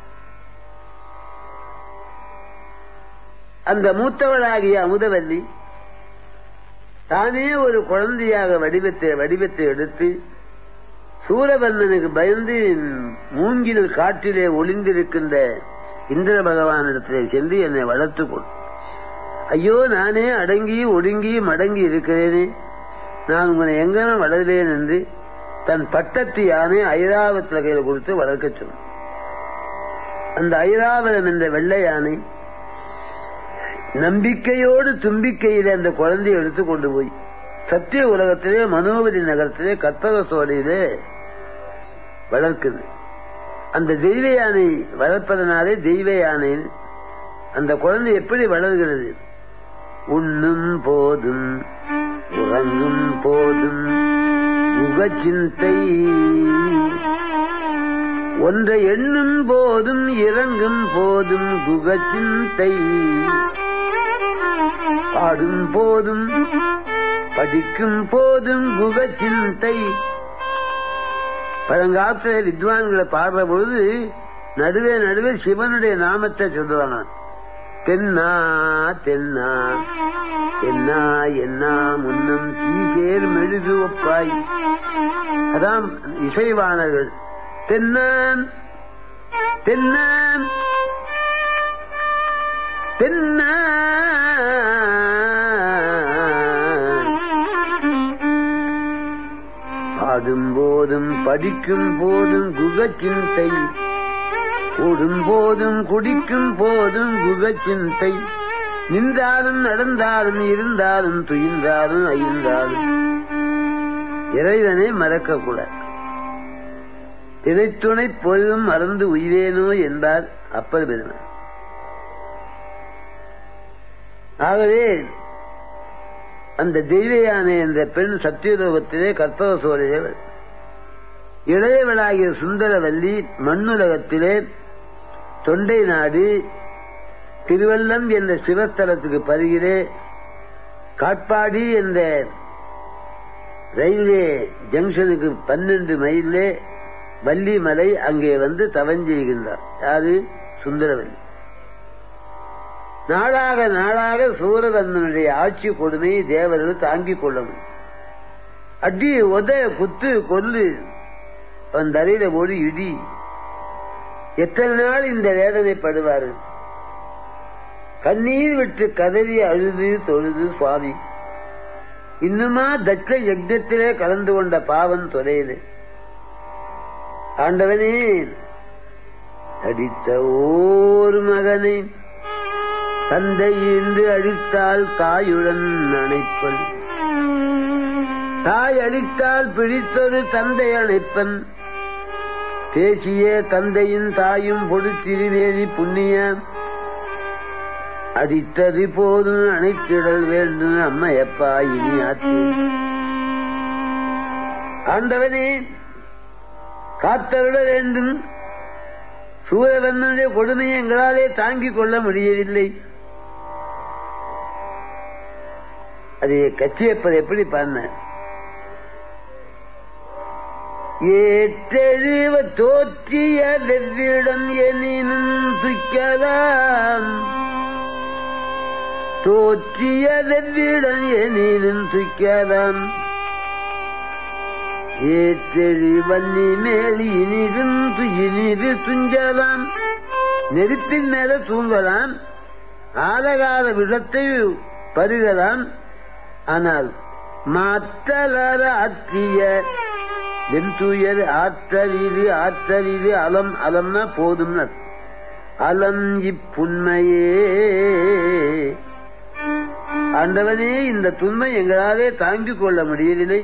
அந்த மூத்தவளாகிய அமுதவல்லி தானே ஒரு குழந்தையாக வடிவத்தை வடிவத்தை எடுத்து சூரவர்ணனுக்கு பயந்து மூங்கில் காட்டிலே ஒளிந்திருக்கின்ற இந்திர பகவானிடத்திலே சென்று என்னை வளர்த்துக் கொள் ஐயோ நானே அடங்கி ஒடுங்கி மடங்கி இருக்கிறேனே நான் உங்களை எங்கன வளர்வேன் என்று தன் பட்டத்து யானை ஐராவத்துல கையில கொடுத்து வளர்க்க சொன்ன அந்த ஐராவதம் என்ற வெள்ளை யானை நம்பிக்கையோடு தும்பிக்கையில அந்த குழந்தையை எடுத்து கொண்டு போய் சத்திய உலகத்திலே மனோபதி நகரத்திலே கற்பக சோலையிலே வளர்க்குது அந்த தெய்வ யானை வளர்ப்பதனாலே தெய்வ யானை அந்த குழந்தை எப்படி வளர்கிறது உண்ணும் போதும் உறங்கும் போதும் முகச்சிந்தை ஒன்றை எண்ணும் போதும் இறங்கும் போதும் குகச்சிந்தை பாடும் போதும் படிக்கும் போதும் குகச்சிந்தை பழங்காலத்துல வித்வான்களை பாடுற பொழுது நடுவே நடுவே சிவனுடைய நாமத்தை சொல்லுவாங்க தென்னா தென்னா என்னா என்னா முன்னம் தீசேர் மெழுகு ஒப்பாய் அதான் இசைவாணர்கள் தென்னான் தென்னான் தென்னா பாடும் போதும் படிக்கும் போதும் குகச்சிந்தை கூடும் போதும் குடிக்கும் போதும் குகச்சிந்தை நின்றாலும் நடந்தாலும் இருந்தாலும் துயின்றாலும் அயின்றாலும் இறைவனை மறக்க கூடாது திரைத்துணை பொழுதும் மறந்து உயிரேனோ என்பார் அப்பர் பெருமன் ஆகவே அந்த தெய்வயானை என்ற பெண் சத்தியலோகத்திலே கற்பக சோழையவர் இளையவளாகிய சுந்தரவல்லி மண்ணுலகத்திலே தொண்டை நாடு திருவல்லம் என்ற சிவஸ்தலத்துக்கு பருகிலே காட்பாடி என்ற ரயில்வே ஜங்ஷனுக்கு பன்னெண்டு மைலே வள்ளிமலை அங்கே வந்து தவஞ்செய்கின்றார் யாரு சுந்தரவல்லி நாளாக நாளாக சூரவந்தனுடைய ஆட்சி கொடுமையை தேவர்கள் தாங்கிக் கொள்ள முடியும் அடி உத குத்து கொல்லு அவன் தலையில போடு இடி எத்தனை நாள் இந்த வேதனைப்படுவாரு கண்ணீர் விட்டு கதறி அழுது தொழுது சுவாமி இன்னுமா தட்ச யஜத்திலே கலந்து கொண்ட பாவம் தொலையுது ஆண்டவனே அடித்த ஓர் மகனை தந்தை இன்று அடித்தால் தாயுடன் அணைப்பன் தாய் அடித்தால் பிடித்தொரு தந்தை அணைப்பன் பேசிய தந்தையின் தாயும் பொடுத்திருநேரி புண்ணிய அடித்தது போதும் அணைத்திடல் வேண்டும் அம்மையப்பா இனி ஆத்தி ஆண்டவனே காத்தருட வேண்டும் சூரியவந்தனுடைய கொடுமையை எங்களாலே தாங்கிக் கொள்ள முடியவில்லை அது கச்சியப்பது எப்படி பண்ண ஏற்றெழுவ தோற்றிய வெவ்விடம் எனினும் துய்க்கலாம் தோற்றிய வெவ்விடம் எனினும் துய்க்கலாம் ஏற்றெழி வன்னி மேல் இனிதும் இனிது துஞ்சலாம் நெருப்பின் மேல தூங்கலாம் ஆலகால விஷத்தை பருகலாம் ஆனால் மாற்றலர ஆற்றிய வெண்துயர் ஆற்றலிது ஆற்றலிது அலம் அலம்னா போதும்னா அலம் இப்புண்மையே ஆண்டவனே இந்த துண்மை எங்களாலே தாங்கிக் கொள்ள முடியவில்லை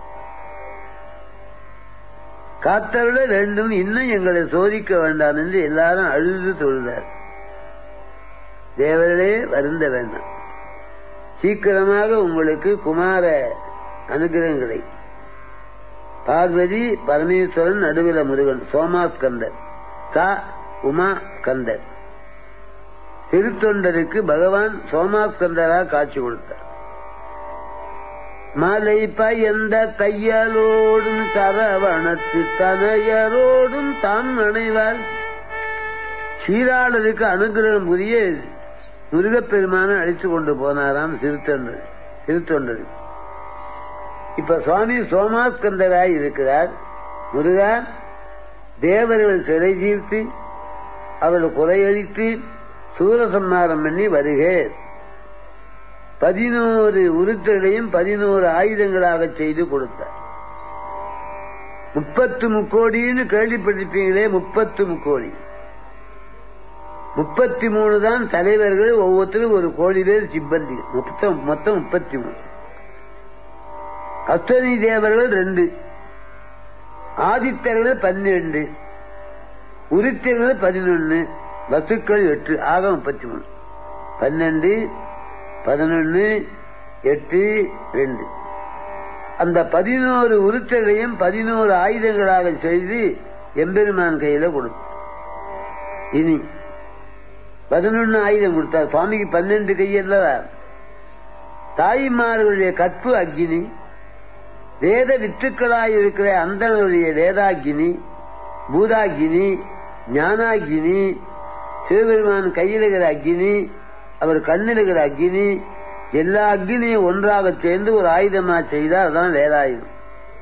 காத்தருட வேண்டும் இன்னும் எங்களை சோதிக்க வேண்டாம் என்று எல்லாரும் அழுது தொழுதார் தேவர்களே வருந்த வேண்டாம் சீக்கிரமாக உங்களுக்கு குமார அனுகிரகம் கிடைக்கும் பார்வதி பரமேஸ்வரன் நடுவில் முருகன் சோமாஸ்கந்தர் சா உமா ஸ்கந்தர் திருத்தொண்டருக்கு பகவான் சோமாஸ்கந்தராக காட்சி கொடுத்தார் மலை பயந்த கையலோடும் சரவணத்து தனையரோடும் தாம் நினைவார் சீராளருக்கு அனுகிரகம் புரிய முருகப்பெருமான அழைத்து கொண்டு போனாராம் திருத்தொண்டர் திருத்தொண்டர் இப்ப சுவாமி சோமாஸ்கந்தராய் இருக்கிறார் முருகா தேவர்கள் சிறை தீர்த்து அவர்கள் குறையழித்து சூரசம்மாரம் பண்ணி வருக பதினோரு உருத்தர்களையும் பதினோரு ஆயுதங்களாக செய்து கொடுத்தார் முப்பத்து முக்கோடின்னு கேள்விப்பட்டிருப்பீங்களே முப்பத்து முக்கோடி முப்பத்தி மூணு தான் தலைவர்கள் ஒவ்வொருத்தரும் ஒரு கோடி பேர் சிப்பந்தி மொத்தம் மொத்தம் முப்பத்தி மூணு அஸ்வனி தேவர்கள் ரெண்டு ஆதித்தர்கள் பன்னிரண்டு உருத்தியர்கள் பதினொன்னு வசுக்கள் எட்டு ஆக முப்பத்தி மூணு பன்னெண்டு பதினொன்னு எட்டு ரெண்டு அந்த பதினோரு உருத்தர்களையும் பதினோரு ஆயுதங்களாக செய்து எம்பெருமான் கையில கொடுத்து இனி பதினொன்னு ஆயுதம் கொடுத்தார் சுவாமிக்கு பன்னெண்டு கையல்ல தாய்மார்களுடைய கற்பு அக்னி வேத வித்துக்களாய் இருக்கிற அந்தனுடைய வேதாகினி பூதாகினி ஞானாகினி சிவபெருமான் கையில் இருக்கிற அக்னி அவர் கண்ணில் இருக்கிற அக்னி எல்லா அக்னியும் ஒன்றாக சேர்ந்து ஒரு ஆயுதமா செய்தால் அதான் வேதாயுதம்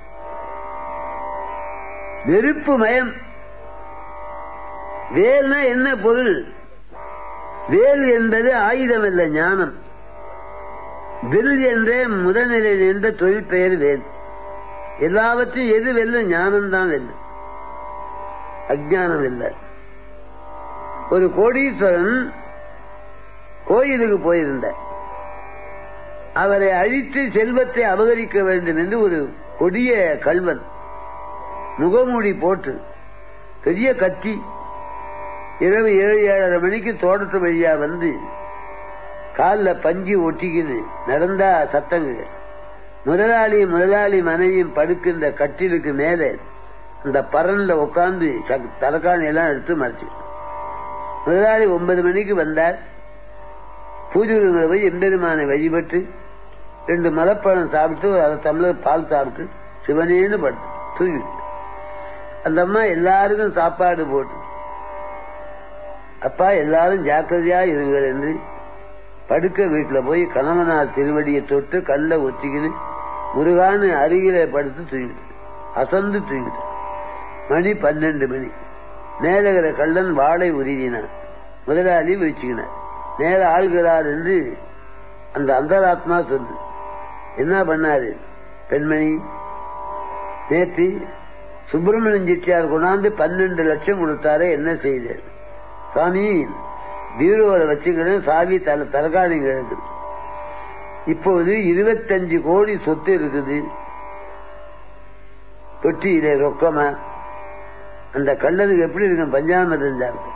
நெருப்பு மயம் வேல்னா என்ன பொருள் வேல் என்பது ஆயுதம் அல்ல ஞானம் வில் என்ற முதல்நிலை என்ற தொழில் பெயர் வேல் எல்லாவற்றையும் எது வெல்ல ஞானம் தான் வெல்ல அஜானம் இல்லை ஒரு கோடீஸ்வரன் கோயிலுக்கு போயிருந்தார் அவரை அழித்து செல்வத்தை அபகரிக்க வேண்டும் என்று ஒரு கொடிய கல்வன் முகமூடி போட்டு பெரிய கத்தி இரவு ஏழு ஏழரை மணிக்கு தோட்டத்து வழியா வந்து காலில் பஞ்சு ஒட்டிக்கிது நடந்தா சத்தங்க முதலாளி முதலாளி மனைவியும் படுக்கின்ற கட்டிலுக்கு மேலே அந்த பரன்ல உட்காந்து தலைக்காணி எல்லாம் எடுத்து மறைச்சு முதலாளி ஒன்பது மணிக்கு வந்தார் பூஜை போய் எம்பெருமானை வழிபட்டு ரெண்டு மலப்பழம் சாப்பிட்டு ஒரு அரை டம்ளர் பால் சாப்பிட்டு சிவனேன்னு படுத்து தூங்கி அந்த அம்மா எல்லாருக்கும் சாப்பாடு போட்டு அப்பா எல்லாரும் ஜாக்கிரதையா இருங்கள் என்று படுக்க வீட்டுல போய் கணவனார் திருவடியை தொட்டு கல்ல ஒத்திக்கின்னு முருகான்னு அருகில படுத்து தூங்கிட்டு அசந்து தூங்கிட்டு மணி பன்னெண்டு மணி மேலகிற கள்ளன் வாழை உருகினான் முதலாளி விழிச்சுக்கினார் நேர ஆள்கிறார் என்று அந்த அந்தராத்மா சொல்லு என்ன பண்ணாரு பெண்மணி நேற்று சுப்பிரமணியன் செட்டியார் கொண்டாந்து பன்னெண்டு லட்சம் கொடுத்தாரு என்ன செய்தார் சுவாமி பீரோவை வச்சுக்கிறேன் சாவி தல தலகாணிங்க இருக்குது இப்போது இருபத்தஞ்சு கோடி சொத்து இருக்குது தொட்டியில ரொக்கமா அந்த கல்லனுக்கு எப்படி இருக்கும் பஞ்சாமதம் சாப்பிட்டு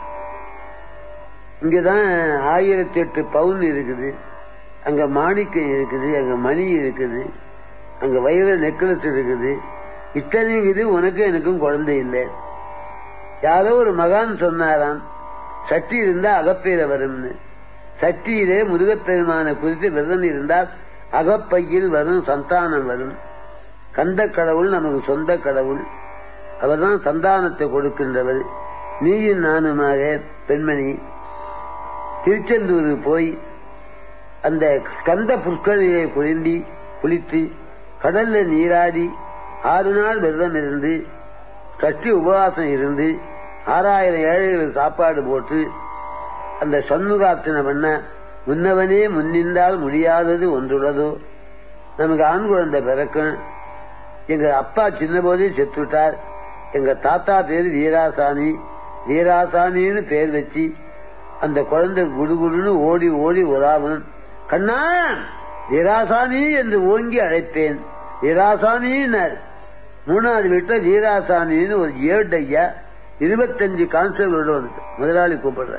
இங்கதான் ஆயிரத்தி எட்டு பவுன் இருக்குது அங்க மாணிக்கம் இருக்குது அங்க மணி இருக்குது அங்க வைர நெக்லஸ் இருக்குது இத்தனையும் இது உனக்கு எனக்கும் குழந்தை இல்லை யாரோ ஒரு மகான் சொன்னாராம் சட்டி இருந்தா அகப்பேர வரும்னு சட்டியிலே முருகப்பெருமான குறித்து விரதம் இருந்தால் அகப்பையில் வரும் சந்தானம் வரும் கந்த கடவுள் நமக்கு சொந்த கடவுள் அவர்தான் சந்தானத்தை கொடுக்கின்றவர் நீயும் நானுமாக பெண்மணி திருச்செந்தூருக்கு போய் அந்த ஸ்கந்த புற்களிலே குழம்பி குளித்து கடல்ல நீராடி ஆறு நாள் விரதம் இருந்து கட்டி உபவாசம் இருந்து ஆறாயிரம் ஏழைகளுக்கு சாப்பாடு போட்டு அந்த சண்முகார்த்தனை பண்ண முன்னவனே முன்னின்றால் முடியாதது ஒன்றுள்ளதோ நமக்கு ஆண் குழந்தை பிறக்கும் எங்க அப்பா சின்ன போதே செத்துட்டார் எங்க தாத்தா பேரு வீராசாமி வீராசாமின்னு பேர் வச்சு அந்த குழந்தை குடுகுடுன்னு ஓடி ஓடி உலாவும் கண்ணா வீராசாமி என்று ஓங்கி அழைப்பேன் வீராசாமின்னார் மூணாவது வீட்டுல வீராசாமின்னு ஒரு ஏழு ஐயா இருபத்தஞ்சு கான்ஸ்டபிளோட வந்து முதலாளி கூப்பிடுற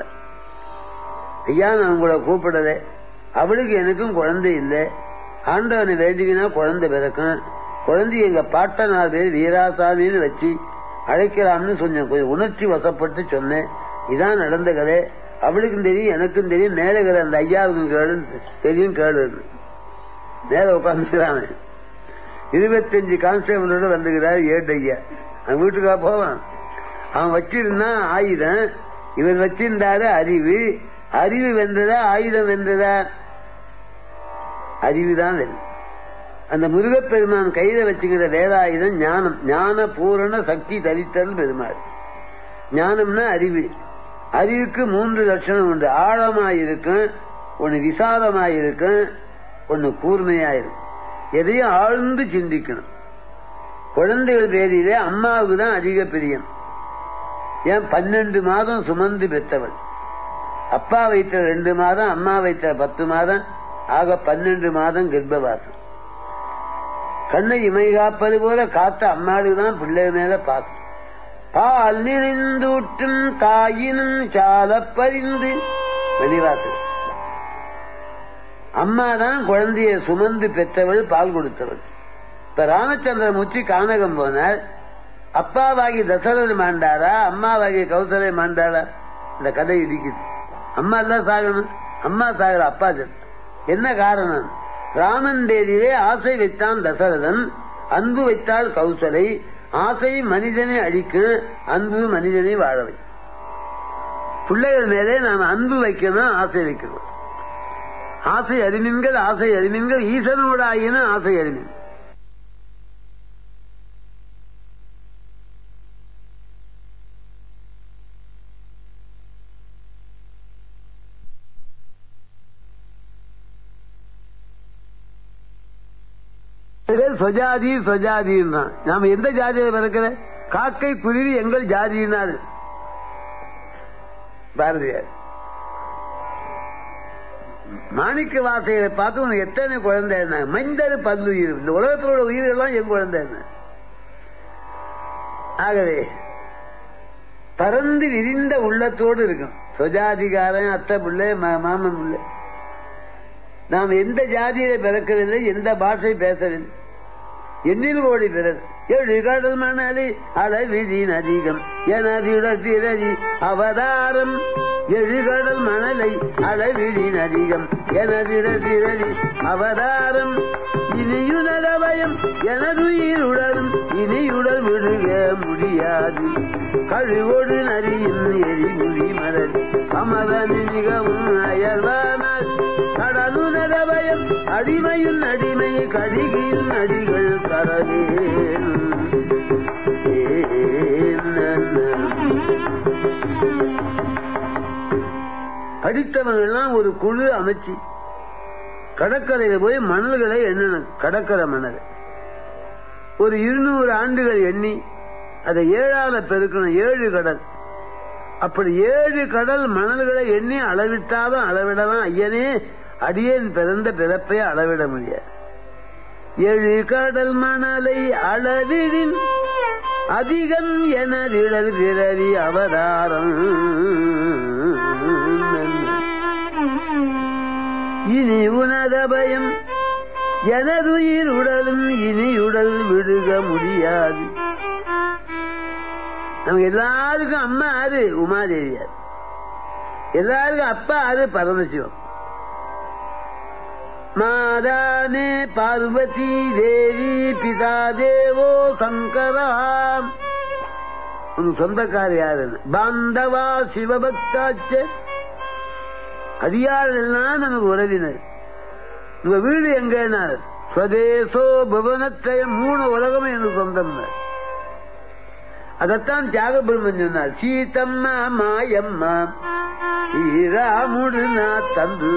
ஐயா நான் உங்களை கூப்பிடல அவளுக்கு எனக்கும் குழந்தை இல்லை ஆண்டவனை வேண்டிக்கினா குழந்தை பிறக்கும் குழந்தை எங்க பாட்டனார் பேர் வீராசாமின்னு வச்சு அழைக்கலாம்னு சொன்னேன் கொஞ்சம் உணர்ச்சி வசப்பட்டு சொன்னேன் இதான் நடந்த கதை அவளுக்கும் தெரியும் எனக்கும் தெரியும் மேலே இருக்கிற அந்த ஐயாவுக்கும் கேளு தெரியும் கேளு மேல உட்காந்துக்கிறான் இருபத்தஞ்சு கான்ஸ்டபிளோட வந்துக்கிறார் ஏட்டு ஐயா அவன் வீட்டுக்கா போவான் அவன் வச்சிருந்தான் ஆயுதம் இவன் வச்சிருந்தாரு அறிவு அறிவு வென்றதா ஆயுதம் வென்றதா அறிவுதான் வெல்லும் அந்த முருகப்பெருமான் கையில வச்சுக்கிற வேதாயுதம் ஞானம் ஞான பூரண சக்தி தரித்தல் பெருமாள் ஞானம்னா அறிவு அறிவுக்கு மூன்று லட்சணம் உண்டு ஆழமாயிருக்கும் ஒன்னு விசாலமாயிருக்கும் ஒண்ணு கூர்மையாயிரும் எதையும் ஆழ்ந்து சிந்திக்கணும் குழந்தைகள் பேரிலே அம்மாவுக்கு தான் அதிக பிரியம் ஏன் பன்னெண்டு மாதம் சுமந்து பெற்றவள் அப்பா வைத்த ரெண்டு மாதம் அம்மா வைத்த பத்து மாதம் ஆக பன்னெண்டு மாதம் கர்ப்பவாசம் கண்ணை இமை காப்பது போல காத்த அம்மாளுக்கு தான் பிள்ளை மேல பார்க்கும் பால் நிறைந்தூட்டும் தாயினும் சால பறிந்து வெளிவாசல் அம்மா தான் குழந்தைய சுமந்து பெற்றவள் பால் கொடுத்தவள் இப்ப ராமச்சந்திரமூர்த்தி கானகம் போனார் அப்பாவாகி தசரது மாண்டாரா அம்மாவாகி கௌசலை மாண்டாரா இந்த கதை இடிக்குது அம்மா எல்லாம் சாகணும் அம்மா சாகர அப்பா செத்து என்ன காரணம் ராமன் தேதியிலே ஆசை வைத்தான் தசரதன் அன்பு வைத்தாள் கௌசலை ஆசை மனிதனை அழிக்கும் அன்பு மனிதனை வாழவை பிள்ளைகள் மேலே நாம் அன்பு வைக்கணும் ஆசை வைக்கணும் ஆசை அறிமீன்கள் ஆசை அறிமீன்கள் ஈசனோட ஆயின ஆசை அறிமீன் சொஜாதி சொஜாதின்னா நாம எந்த ஜாதியில பிறக்கிற காக்கை குருவி எங்கள் ஜாதியினால் பாரதியார் மாணிக்க வாசைகளை பார்த்து உனக்கு எத்தனை குழந்தை என்ன மைந்தரு பல்லுயிர் இந்த உலகத்தோட உயிரெல்லாம் என் குழந்தை என்ன ஆகவே பறந்து விரிந்த உள்ளத்தோடு இருக்கும் சொஜாதிகாரன் அத்தை பிள்ளை மாமன் பிள்ளை நாம் எந்த ஜாதியில பிறக்கவில்லை எந்த பாஷை பேசவில்லை எண்ணில் கோடி பிறர் ஏழு கடல் மணலி அளவிதின் அதிகம் எனதிட திரதி அவதாரம் எழுகடல் மணலை அளவிடின் அதிகம் எனதிட திரதி அவதாரம் இனியுணரவயம் எனதுயிருடலும் இனியுடல் விடுக முடியாது கழுவோடு நரியின் எரிமுடி மலர் அமரன் மிகவும் அயர்வானால் கடலுணரவயம் அடிமையின் அடிமை கடிகின் அடிகள் கரவேன் படித்தவங்கெல்லாம் ஒரு குழு அமைச்சு கடற்கரையில போய் மணல்களை எண்ணணும் கடற்கரை மணல் ஒரு இருநூறு ஆண்டுகள் எண்ணி அதை ஏழால பெருக்கணும் ஏழு கடல் அப்படி ஏழு கடல் மணல்களை எண்ணி அளவிட்டாலும் அளவிடலாம் ஐயனே அடியேன் பிறந்த பிறப்பை அளவிட முடியாது ஏழு கடல் மணலை அளவிடின் அதிகம் எனதிடல் பிறவி அவதாரம் இனி உனத பயம் எனதுயிர் உடலும் இனி உடல் விடுக முடியாது நம்ம எல்லாருக்கும் அம்மா ஆறு உமாதேவியார் எல்லாருக்கும் அப்பா ஆறு பரமசிவம் மாதானே பார்வதி தேவி பிதா தேவோ சங்கரா உன் சொந்தக்கார யாருன்னு பாந்தவா சிவபக்தாச்ச அதிகாரெல்லாம் நமக்கு உறவினர் உங்க வீடு எங்கன்னா ஸ்வதேசோ புவனத்திரயம் மூணு உலகமும் எனக்கு சொந்தம் அதத்தான் தியாக பிரம்மன் சொன்னார் சீதம்மா மாயம்மா ஈராமுடு நான் தந்து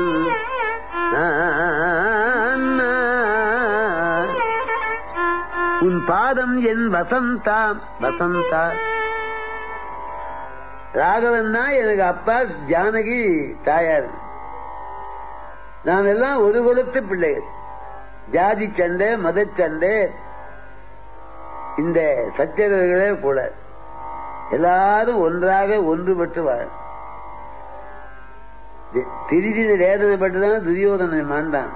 உன் பாதம் என் வசந்தா வசந்தா ராகவன் தான் எனக்கு அப்பா ஜானகி தாயார் நாம் எல்லாம் ஒரு குலத்து பிள்ளைகள் ஜாதி சண்டை மத சண்டை இந்த சச்சரவுகளே கூட எல்லாரும் ஒன்றாக ஒன்றுபட்டு வாழ திருதின வேதனைப்பட்டுதான் துரியோதனை மாண்டான்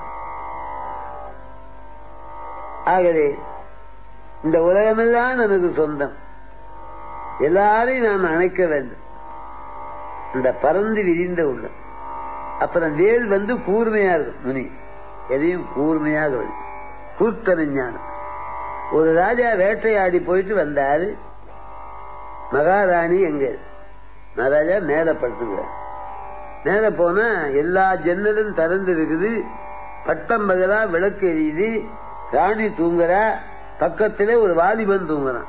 ஆகவே இந்த உலகமெல்லாம் நமக்கு சொந்தம் எல்லாரையும் நாம் அணைக்க வேண்டும் இந்த பறந்து விரிந்த உள்ளம் அப்புறம் வேல் வந்து கூர்மையா இருக்கும் முனி எதையும் கூர்மையாக வரும் கூர்த்தன ஞானம் ஒரு ராஜா வேட்டையாடி போயிட்டு வந்தாரு மகாராணி எங்க மகாராஜா மேல படுத்துக்கிறார் மேல போனா எல்லா ஜன்னலும் திறந்து இருக்குது பட்டம் பகலா விளக்கு எரியுது ராணி தூங்குறா பக்கத்திலே ஒரு வாலிபன் தூங்குறான்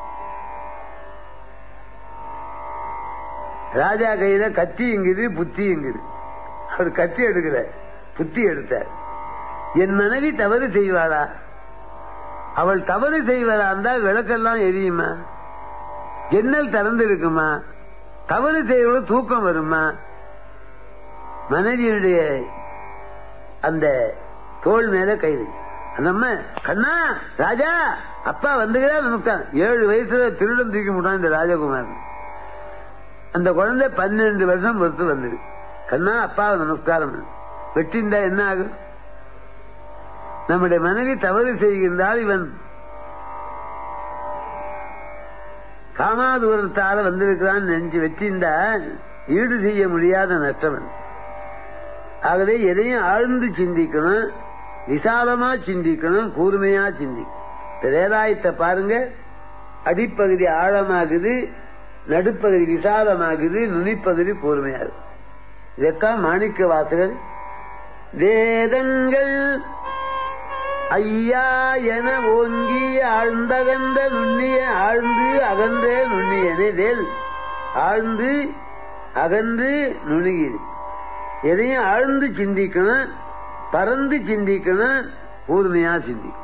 ராஜா கையில கத்தி இங்குது புத்தி இங்குது அவர் கத்தி எடுக்கல புத்தி எடுத்தார் என் மனைவி தவறு செய்வாளா அவள் தவறு செய்வதா இருந்தால் விளக்கெல்லாம் எரியுமா ஜன்னல் திறந்து இருக்குமா தவறு செய்வது தூக்கம் வருமா மனைவியுடைய அந்த தோல் மேல கைது நம்ம கண்ணா ராஜா அப்பா வந்துகிறா நமக்கு ஏழு வயசுல திருடம் தூக்கி முட்டான் இந்த ராஜகுமார் அந்த குழந்தை பன்னெண்டு வருஷம் பொறுத்து வந்தது கண்ணா அப்பா நமஸ்காரம் வெட்டிந்தா என்ன ஆகும் நம்முடைய மனைவி தவறு செய்கின்றால் இவன் காமாதூரத்தால வந்திருக்கிறான் நெஞ்சு வெற்றிந்தா ஈடு செய்ய முடியாத நஷ்டவன் ஆகவே எதையும் ஆழ்ந்து சிந்திக்கணும் விசாலமா சிந்திக்கணும் கூர்மையா சிந்திக்கணும் வேதாயத்தை பாருங்க அடிப்பகுதி ஆழமாகுது நடுப்பகுதி விசாலமாகுது நுனிப்பகுதி கூர்மையாகுது இதைத்தான் மாணிக்க வாசகர் வேதங்கள் ஐயா என ஓங்கி ஆழ்ந்தகந்த நுண்ணிய ஆழ்ந்து அகன்றே நுண்ணியனே வேல் ஆழ்ந்து அகன்று நுணுகிது எதையும் ஆழ்ந்து சிந்திக்கணும் பறந்து சிந்திக்கணும் கூர்மையா சிந்திக்கணும்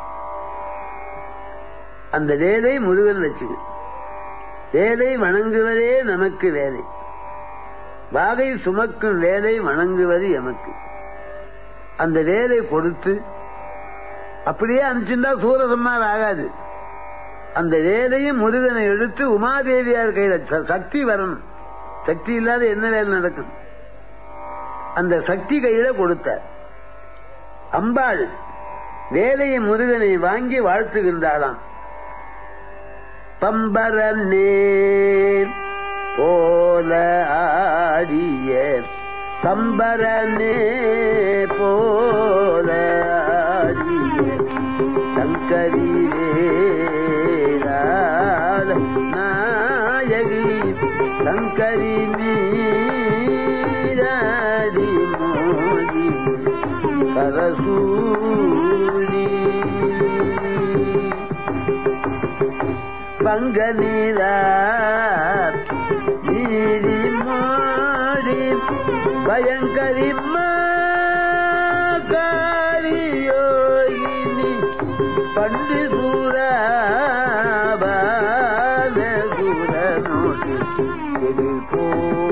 அந்த வேலை முருகன் வச்சுக்கு வேலை வணங்குவதே நமக்கு வேலை வாகை சுமக்கும் வேலை வணங்குவது எமக்கு அந்த வேலை கொடுத்து அப்படியே அனுப்பிச்சிருந்தா சூரசம்மார் ஆகாது அந்த வேலையும் முருகனை எடுத்து உமாதேவியார் கையில சக்தி வரணும் சக்தி இல்லாத என்ன வேலை நடக்கும் அந்த சக்தி கையில கொடுத்தார் அம்பாள் வேலையை முருகனை வாங்கி வாழ்த்துகின்றாளாம் பம்பரனே போல ஆடிய பம்பரனே போல ஆடிய சங்கரி வேரால நாயகி சங்கரி மீராடி மோதி கரசூடி பங்க நீரா நீரி மாடி பயங்கரி காரியோகினி பண்டு சூராபால சூரனோடு எதிர்போ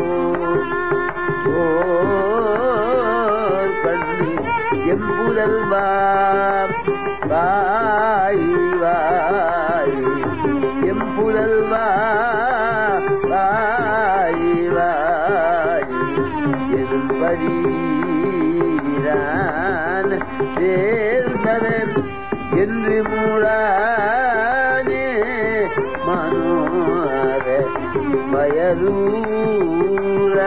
கண்ணி எம்புதல்வா வாய் வாய் எம்புதல்வா வாய் வாய் எதும்படிதான் சேர்ந்தவன் என்று மூடானே மனோர வயலூரா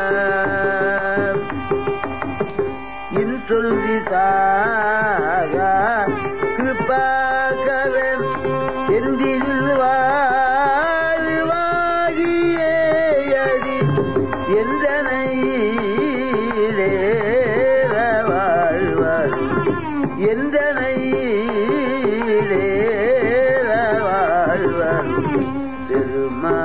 இன்சொல்வி சாகா கிருபாகரன் செந்தில் வாழ்வாகியே அடி எந்தனையிலே வாழ்வார் எந்தனையிலே வாழ்வார் பெருமா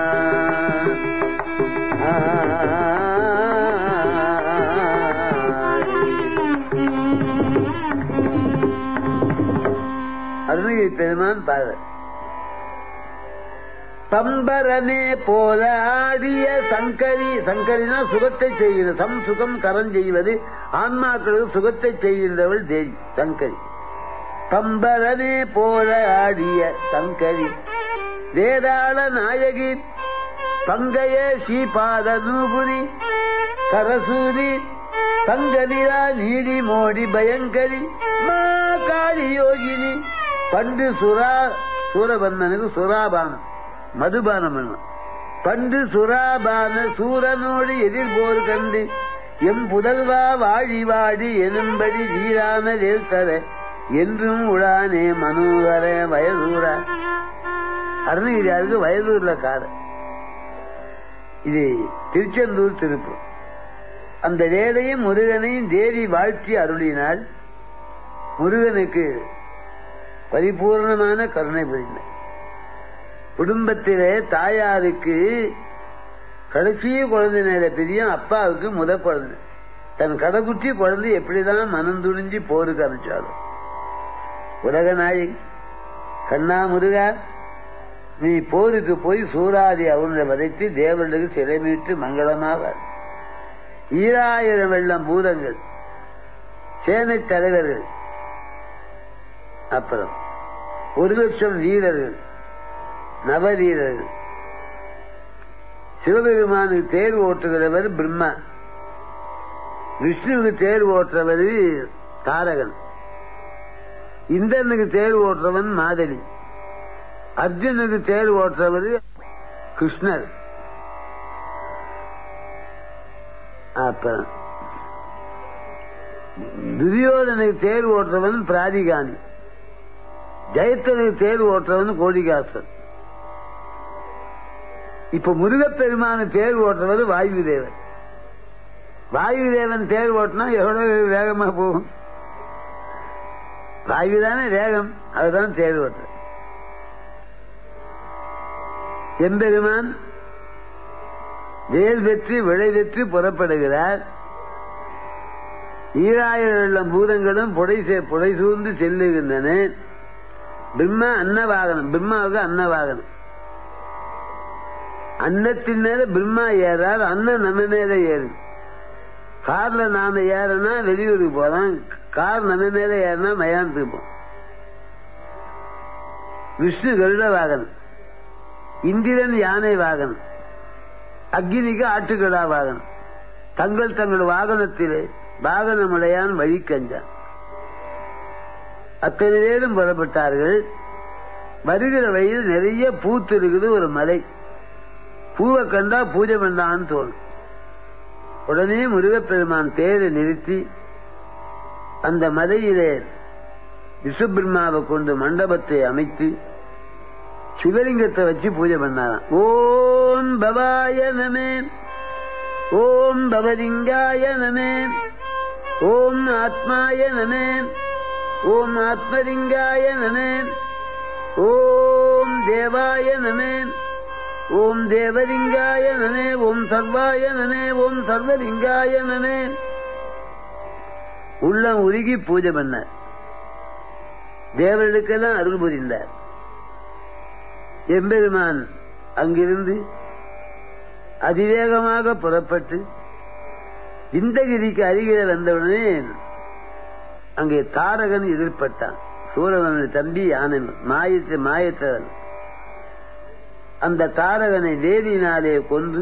அருணகிரி பெருமான் பாடல் பம்பரனே போல ஆடிய சங்கரி சங்கரினா சுகத்தை செய்கிற சம் சுகம் கரம் செய்வது ஆன்மாக்களுக்கு சுகத்தை செய்கின்றவள் தேவி சங்கரி பம்பரனே போல ஆடிய சங்கரி வேதாள நாயகி பங்கைய ஸ்ரீபாத நூபுரி கரசூரி தங்கனிரா நீடி மோடி பயங்கரி மா காளி யோகினி பண்டு சுரா சூரபந்தனுக்கு சுராபானம் மதுபானம் பண்ணும் பண்டு சுராபான சூரனோடு எதிர்போர் கண்டு எம் புதல்வா வாழி வாடி எனும்படி வீரான வேல்தர என்றும் உடானே மனோகர வயதூரா அருணகிரியாருக்கு வயதூர்ல காடு இது திருச்செந்தூர் திருப்பூர் அந்த வேலையும் முருகனையும் தேவி வாழ்த்தி அருளினால் முருகனுக்கு பரிபூர்ணமான கருணை புரிந்த குடும்பத்திலே தாயாருக்கு கடைசி குழந்தை நேர பிரியம் அப்பாவுக்கு முத குழந்தை தன் கடைக்குட்டி குழந்தை எப்படிதான் மனம் துணிஞ்சு போருக்கு அனுப்பிச்சாலும் உலக நாயகி கண்ணா முருகா நீ போருக்கு போய் சூராதி அவனை வதைத்து தேவர்களுக்கு சிறைமீட்டு மங்களமாக ஈராயிரம் வெள்ளம் பூதங்கள் சேனை தலைவர்கள் அப்புறம் ஒரு லட்சம் வீரர்கள் நவவீரர்கள் சிவபெருமானுக்கு தேர் ஓட்டுகிறவர் பிரம்மா விஷ்ணுவுக்கு தேர் ஓட்டுறவர் தாரகன் இந்திரனுக்கு தேர் ஓட்டுறவன் மாதவி அர்ஜுனுக்கு தேர் ஓட்டுறவர் கிருஷ்ணர் அப்புறம் துரியோதனுக்கு தேர் ஓட்டுறவன் பிராதிகானி ஜெயத்தனுக்கு தேர் ஓட்டுறவன் கோடிகாசன் இப்ப முருகப்பெருமான தேர் ஓட்டுறவர் வாயு தேவன் வாயு தேவன் தேர் ஓட்டினா எவ்வளவு வேகமா போகும் வாயு தானே வேகம் அதுதான் தேர் ஓட்டுற எம்பெருமான் வேல் வெற்றி விளை வெற்றி புறப்படுகிறார் ஈராயிரம் வெள்ளம் பூதங்களும் புடை புடை சூழ்ந்து செல்லுகின்றன பிரம்மா அன்னவாகனம் பிரம்மாவுக்கு அன்னவாகனம் அன்னத்தின் மேல பிரம்மா ஏறார் அன்னம் நம்ம மேல ஏறு கார்ல நாம ஏறனா வெளியூருக்கு போறோம் கார் நம்ம மேல ஏறினா மயானத்துக்கு போம் விஷ்ணு கருட வாகனம் இந்திரன் யானை வாகனம் அக்னிக்கு ஆட்டுக்கடா வாகனம் தங்கள் தங்கள் வாகனத்திலே வாகனமுடையான் வழிக்கஞ்சான் அத்தனை பேரும் புறப்பட்டார்கள் வருகிற வழியில் நிறைய பூத்து இருக்குது ஒரு மலை பூவை கண்டா பூஜை பண்ணான்னு தோணும் உடனே முருகப்பெருமான் தேரை நிறுத்தி அந்த மலையிலே விசுபிரம்மாவை கொண்டு மண்டபத்தை அமைத்து சிவலிங்கத்தை வச்சு பூஜை பண்ணாராம் ஓம் பவாய நமே ஓம் பவலிங்காய நமே ஓம் ஆத்மாய நமே ஓம் ஆத்மலிங்காய நமே ஓம் தேவாய நமே ஓம் தேவலிங்காய நமே ஓம் சர்வாய நமே ஓம் சர்வலிங்காய நமே உள்ளம் உருகி பூஜை பண்ணார் தேவர்களுக்கெல்லாம் அருள் புரிந்தார் எம்பெருமான் அங்கிருந்து அதிவேகமாக புறப்பட்டு இந்தகிரிக்கு அருகில வந்தவுடனே அங்கே தாரகன் எதிர்பட்டான் சூரவனுடைய தம்பி யானை மாயத்து மாயத்தவன் அந்த தாரகனை வேதியினாலே கொன்று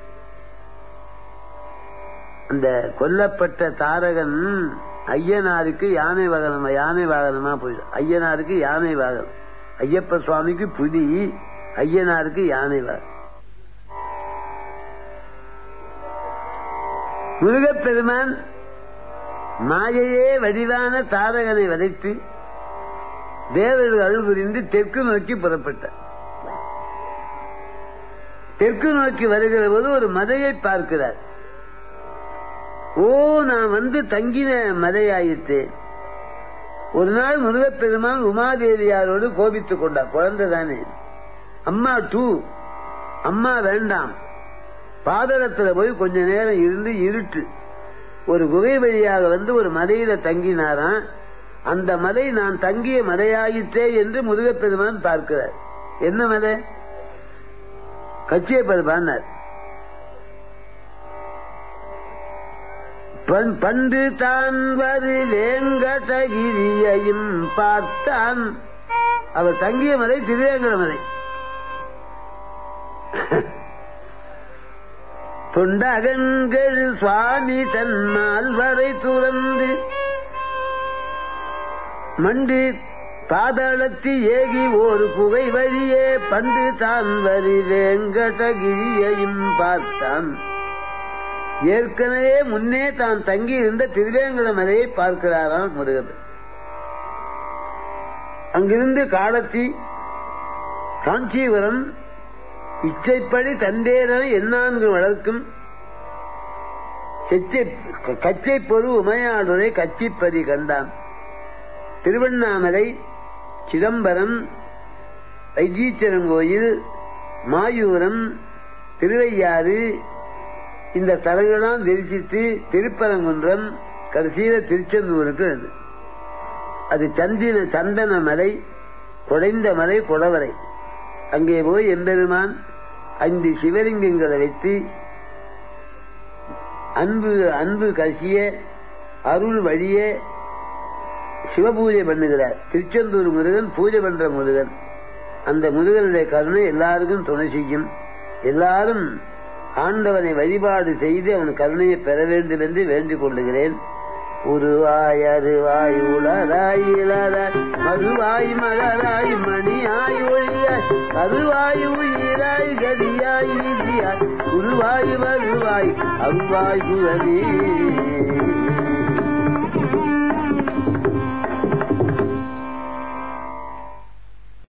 அந்த கொல்லப்பட்ட தாரகன் ஐயனாருக்கு யானை வாகனம் யானை வாகனமா போயிடும் ஐயனாருக்கு யானை வாகனம் ஐயப்ப சுவாமிக்கு புலி ஐயனாருக்கு யானை வாகனம் முருகப்பெருமான் மாயையே வடிவான தாரகனை வதைத்து தேவர்கள் அருள் புரிந்து தெற்கு நோக்கி புறப்பட்டார் தெற்கு நோக்கி வருகிற போது ஒரு மதையை பார்க்கிறார் ஓ நான் வந்து தங்கின மதையாயிற்று ஒரு நாள் முருகப்பெருமான் உமாதேவியாரோடு கோபித்துக் கொண்டார் குழந்தை தானே அம்மா டூ அம்மா வேண்டாம் பாதளத்துல போய் கொஞ்ச நேரம் இருந்து இருட்டு ஒரு குகை வழியாக வந்து ஒரு மலையில தங்கினாராம் அந்த மலை நான் தங்கிய மலையாயிற்றே என்று முருகப்பெருமான் பார்க்கிறார் என்ன மலை கச்சிய பெருமானார் பண்டு தான் வரு வேங்கடகிரியையும் பார்த்தான் அவர் தங்கிய மலை திருவேங்கட மலை தொண்டகங்கள் சுவாமி தன்மால் வரை துறந்து மண்டு பாதாளத்தி ஏகி ஒரு குகை வழியே பண்டு தான் வரி வேங்கடகிரியையும் பார்த்தான் ஏற்கனவே முன்னே தான் தங்கி இருந்த திருவேங்கட மலையை பார்க்கிறாராம் முருகன் அங்கிருந்து காலத்தி காஞ்சிபுரம் இச்சைப்படி தந்தேரன எண்ணான்கு வளர்க்கும் கச்சை பொரு உமையாடுரை கச்சிப்பதி கண்டான் திருவண்ணாமலை சிதம்பரம் வைத்தீஸ்வரன் கோயில் மாயூரம் திருவையாறு இந்த தலங்களாம் தரிசித்து திருப்பரங்குன்றம் கடைசியில திருச்செந்தூருக்கு அது அது சந்தின சந்தன மலை குடைந்த மலை குடவரை அங்கே போய் எம்பெருமான் ஐந்து சிவலிங்கங்களை வைத்து அன்பு அன்பு கசிய அருள் வழிய சிவபூஜை பண்ணுகிறார் திருச்செந்தூர் முருகன் பூஜை பண்ற முருகன் அந்த முருகனுடைய கருணை எல்லாருக்கும் துணை செய்யும் எல்லாரும் ஆண்டவனை வழிபாடு செய்து அவன் கருணையை பெற வேண்டும் என்று வேண்டிக் கொள்ளுகிறேன் உருவாய் அருவாய் உளராய் இளராய் மறுவாய் மலராய் மணியாய் ஒளியாய் அருவாய் உயிராய் கதியாய் விதியாய் உருவாய் வருவாய் அருவாய் குழலி